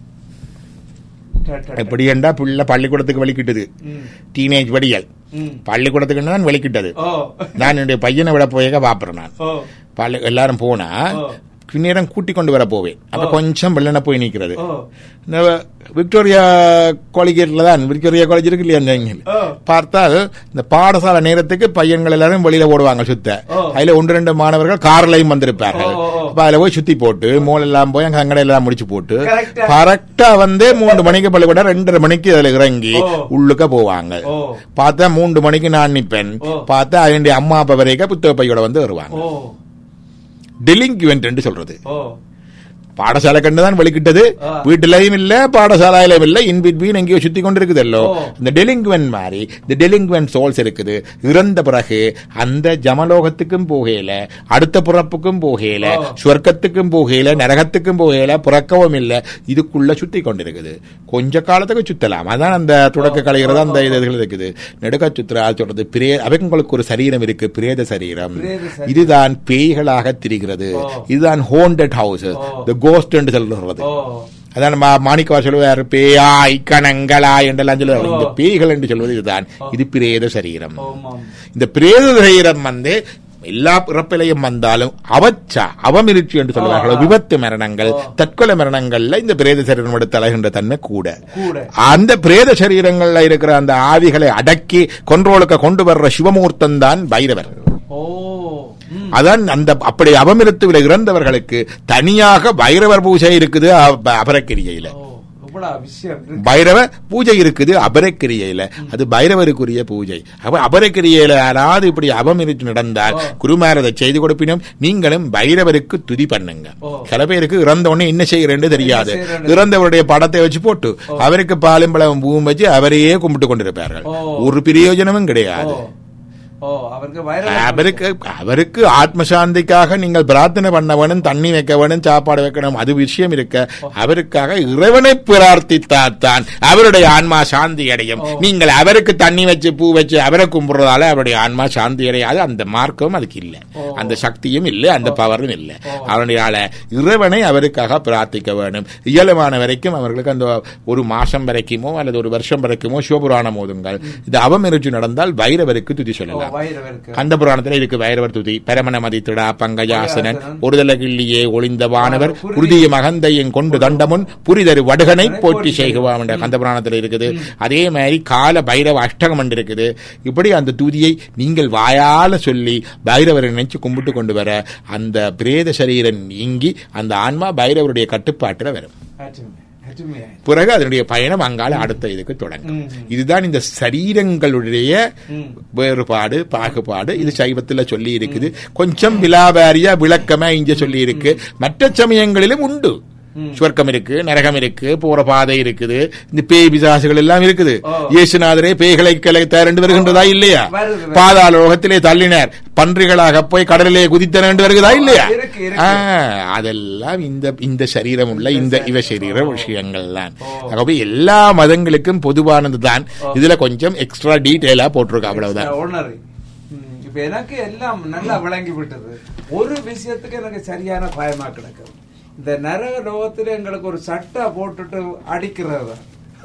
ட, ட, ட. எப்படி என்றா பிள்ளை பள்ளிக்கூடத்துக்கு வலிக்கிட்டது ம், டீனேஜ் வடிகள் ம். பள்ளிக்கூடத்துக்கு தான் வலிக்கிட்டது ஓ நான் என்னுடைய பையனை விட போயக பாப்புறேன் நான் ஓ பள்ளி எல்லாரும் போனா ஓ. பின்னேரம் கூட்டி கொண்டு வர போவேன் அப்ப ஓ. கொஞ்சம் வெள்ளன போய் நிக்கிறது ஓ இந்த விக்டோரியா காலேஜில் தான் விக்டோரியா காலேஜ் இருக்கு இல்லையா அந்த இங்க. ஓ. பார்த்தால் இந்த பாடசாலை நேரத்துக்கு பையன்கள் எல்லாரும் வெளியில ஓடுவாங்க சுத்த ஓ. அதுல ஒன்று ரெண்டு மாணவர்கள் கார்லயும் வந்திருப்பார்கள் ஓ, ஓ, ஓ. அப்ப அதுல போய் சுத்தி போட்டு மோல் எல்லாம் போய் அங்க அங்கடை எல்லாம் முடிச்சு போட்டு Correct ஆ. கரெக்டா வந்து மூன்று மணிக்கு பள்ளிக்கூடம் ரெண்டரை மணிக்கு அதுல இறங்கி ஓ. உள்ளுக்க போவாங்க ஓ பார்த்தா மூன்று மணிக்கு நான் நிப்பேன் ஓ. பார்த்தா அவனுடைய அம்மா அப்பா வரைக்கும் புத்தக பையோட வந்து வருவாங்க ஓ டெலிங்க்வென்ட் சொல்றது ஓ பாடசாலை கண்டு தான் வெளிக்கிட்டது ஆ. வீட்டிலையும் இல்ல பாடசாலையிலும் இல்ல இன் பிட்வீன் எங்கேயோ சுத்தி கொண்டு இருக்குதல்லோ ஓ. இந்த டெலிங்க்வென்ட் மாதிரி இந்த டெலிங்க்வென்ட் சோல்ஸ் இருக்குது இறந்த பிறகு அந்த ஜமலோகத்துக்கும் போகையில அடுத்த பிறப்புக்கும் போகையில ஓ. சொர்க்கத்துக்கும் போகையில நரகத்துக்கும் போகையில பிறக்கவும் இல்ல இதுக்குள்ள சுத்தி கொண்டிருக்குது கொஞ்ச காலத்துக்கு சுத்தலாம் அதான் அந்த தொடக்க கலைகிறது அந்த இது இருக்குது நெடுக்க சுத்துறா சொல்றது பிரே அவங்களுக்கு ஒரு சரீரம் இருக்கு பிரேத சரீரம் பிரேத சரீரம். இதுதான் பேய்களாக திரிகிறது ஓ. இதுதான் ஹோண்டட் ஹவுஸ் ஓ. த கோஸ்ட் என்று சொல்றது ஓ அதான் நம்ம மாணிக்கவா சொல்லுவார் பேயாய் கணங்களாய் என்றெல்லாம் சொல்லுவார் ஓ. இந்த பேய்கள் என்று சொல்வது இதுதான் இது பிரேத சரீரம் ஓமாம் இந்த பிரேத சரீரம் வந்து எல்லா பிறப்பிலையும் வந்தாலும் அவச்சா அவமிருச்சி என்று சொல்லுவார்கள் ஆ. விபத்து மரணங்கள் ஓ. தற்கொலை மரணங்கள்ல இந்த பிரேத சரீரம் எடுத்து அலைகின்ற தன்மை கூட கூட அந்த பிரேத சரீரங்கள்ல இருக்கிற அந்த ஆவிகளை அடக்கி கொன்றோளுக்க கொண்டு வர்ற சிவமூர்த்தம் தான் பைரவர் ஓ ம். அதான் அந்த அப்படி அவமிருத்துவில இறந்தவர்களுக்கு தனியாக பைரவர் பூஜை இருக்குது அப- அபரக்கிரியையில ஓ இவ்வளவு விஷயம் இருக்கு. பைரவ பூஜை இருக்குது அபரக்கிரியையில அது பைரவருக்குரிய பூஜை அப்ப அபரக்கிரியையில யாராவது இப்படி அவமிருத்து நடந்தால் ஓ. குருமார் அதை செய்து கொடுப்பினும் நீங்களும் பைரவருக்கு துதி பண்ணுங்க ஓ. சில பேருக்கு இறந்த உடனே என்ன செய்கிறேன்னு தெரியாது என்ன செய்யறேன்னு இறந்தவருடைய படத்தை வச்சு போட்டு அவருக்கு பாலும் பழம் பூவும் வச்சு அவரையே கும்பிட்டு கொண்டிருப்பார்கள் ஓ. ஒரு பிரயோஜனமும் கிடையாது ஓ ஓ அவருக்கு வைரல் அவருக்கு அவருக்கு ஆத்ம சாந்திக்காக நீங்கள் பிரார்த்தனை பண்ண வேணும் தண்ணி வைக்க வேணும் சாப்பாடு வைக்கணும் அது விஷயம் இருக்க அவருக்காக இறைவனை பிரார்த்தித்தாத்தான் அவருடைய ஆன்மா சாந்தி அடையும் நீங்கள் அவருக்கு தண்ணி வச்சு பூ வச்சு அவரை கும்பிடுறதால அவருடைய ஆன்மா சாந்தி அடையாது அந்த மார்க்கம் அதுக்கு இல்லை அந்த சக்தியும் இல்லை அந்த பவரும் இல்லை அவனுடைய இறைவனை அவருக்காக பிரார்த்திக்க வேணும் இயலுமான வரைக்கும் அவர்களுக்கு அந்த ஒரு மாசம் வரைக்குமோ அல்லது ஒரு வருஷம் வரைக்குமோ சிவபுராணம் ஓதுங்கள் இது அவமிருச்சு நடந்தால் வைரவருக்கு துதி சொல்லலாம் வைரவருக்கு கந்த புராணத்துல இதுக்கு வைரவர் துதி பரமண மதித்திடா பங்கஜாசனன் பங்கஜாசனன். ஒருதல கிள்ளியே ஒளிந்த வானவர் குருதி- குருதிய மகந்தையும் கொண்டு கண்டமுன் புரிதரு வடுகனை போற்றி செய்குவாம் என்ற கந்த புராணத்துல இருக்குது அதே மாதிரி கால பைரவ அஷ்டகம் என்று இருக்குது இப்படி அந்த துதியை நீங்கள் வாயால சொல்லி பைரவரை நினைச்சு கும்பிட்டு கொண்டு வர அந்த பிரேத சரீரம் நீங்கி அந்த ஆன்மா பைரவருடைய கட்டுப்பாட்டுல வரும் அருமை, அருமை. பிறகு அதனுடைய பயணம் அங்கால அடுத்த இதுக்கு தொடங்கும் ம். இதுதான் இந்த சரீரங்களுடைய ம். வேறுபாடு பாகுபாடு இது சைவத்துல சொல்லி இருக்குது கொஞ்சம் விலாபாரியா விளக்கமா இங்க சொல்லி இருக்கு மற்ற சமயங்களிலும் உண்டு ம். சுவர்க்கம் இருக்கு நரகம் இருக்கு போற பாதை இருக்குது இந்த பேய் பிசாசுகள் எல்லாம் இருக்குது ஓ. இயேசுநாதரே பேய்களை கலைத்தார் என்று வருகின்றதா இல்லையா வருது, வருது. பாதாள லோகத்திலே தள்ளினார் பன்றிகளாக போய் கடலிலே குதித்தனர் என்று வருகிறதா இல்லையா இருக்கு, இருக்கு. ஆ, அதெல்லாம் இந்த இந்த சரீரம் உள்ள இந்த இவ சரீர விஷயங்கள் தான் ஓ. ஆகவே எல்லா மதங்களுக்கும் பொதுவானது தான் இதுல கொஞ்சம் எக்ஸ்ட்ரா டீட்டெயிலா போட்டிருக்கு அவ்வளவுதான் உணரு ம், இப்ப எனக்கு எல்லாம் நல்லா விளங்கி விட்டது ஒரு விஷயத்துக்கு எனக்கு சரியான பயமா கிடக்குது இந்த நரக லோகத்துல எங்களுக்கு ஒரு சட்டை போட்டுட்டு அடிக்கிறது தான்.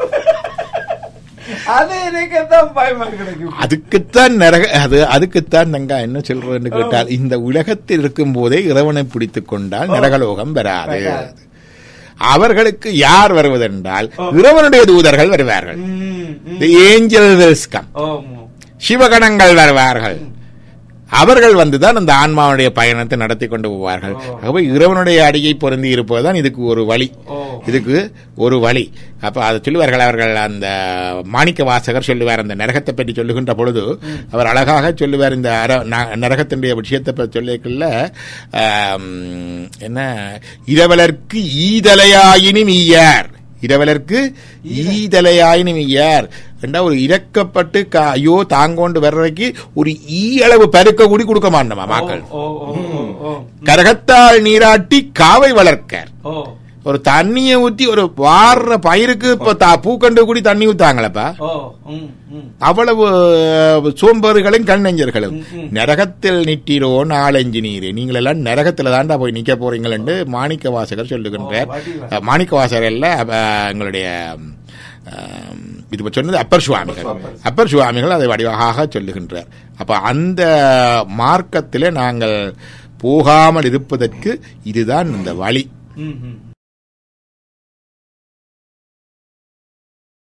அது எனக்கு தான் பயமா கிடக்கு அதுக்குத்தான் நரக அது அதுக்குத்தான் நாங்க என்ன சொல்றோம்னு கேட்டால் இந்த உலகத்தில் இருக்கும் போதே இறைவனை பிடித்துக் கொண்டால் நரகலோகம் வராது வராது. அவர்களுக்கு யார் வருவதென்றால் இறைவனுடைய தூதர்கள் வருவார்கள் ம், ம். The angel will come. ஆமா. சிவகணங்கள் வருவார்கள் அவர்கள் வந்துதான் அந்த ஆன்மாவுடைய பயணத்தை நடத்தி கொண்டு போவார்கள் ஆகவே இறைவனுடைய அடியை பொருந்தி இருப்பதுதான் இதுக்கு ஒரு வழி ஓ. இதுக்கு ஒரு வழி அப்ப அதை சொல்லுவார்கள் அவர்கள் அந்த மாணிக்க வாசகர் சொல்லுவார் அந்த நரகத்தை பற்றி சொல்லுகின்ற பொழுது அவர் அழகாக சொல்லுவார் இந்த அர- ந- நரகத்தினுடைய விஷயத்தை பற்றி சொல்லிக்கல என்ன இரவலர்க்கு ஈதலையாயினும் ஈயார் இரவலர்க்கு ஈதலையாயினும் ஈயார் என்றா ஒரு இறக்கப்பட்டு கா- ஐயோ தாங்கொண்டு வர்றதுக்கு ஒரு ஈ அளவு பருக்க கூடி கொடுக்க மாட்டோமா மக்கள் ஓ, ஓ, ஓ, ஓ. கரகத்தால் நீராட்டி காவை வளர்க்கார் ஓ. ஒரு தண்ணியை ஊத்தி ஒரு வாடுற பயிருக்கு இப்ப தா- பூக்கண்டு கூடி தண்ணி ஊத்தாங்களப்பா ஓ, ம், ம். அவ்வளவு அஹ், சோம்பேறிகளும் கண்ணெஞ்சர்களும் நரகத்தில் நிட்டிரோ நாலஞ்சு நீர் நீங்கள் எல்லாம் நரகத்துல தாண்டா போய் நிக்க போறீங்கள் என்று மாணிக்க வாசகர் சொல்லுகின்றார் ஓ, வடிவா. அஹ், மாணிக்க வாசகர் அல்ல அஹ், எங்களுடைய அஹ், இது இப்ப சொன்னது அப்பர் சுவாமிகள் அப்பர் சுவாமிகள் அதை வடிவாக சொல்லுகின்றார் அப்ப அந்த மார்க்கத்திலே நாங்கள் போகாமல் இருப்பதற்கு இதுதான் இந்த வழி ம், ம்.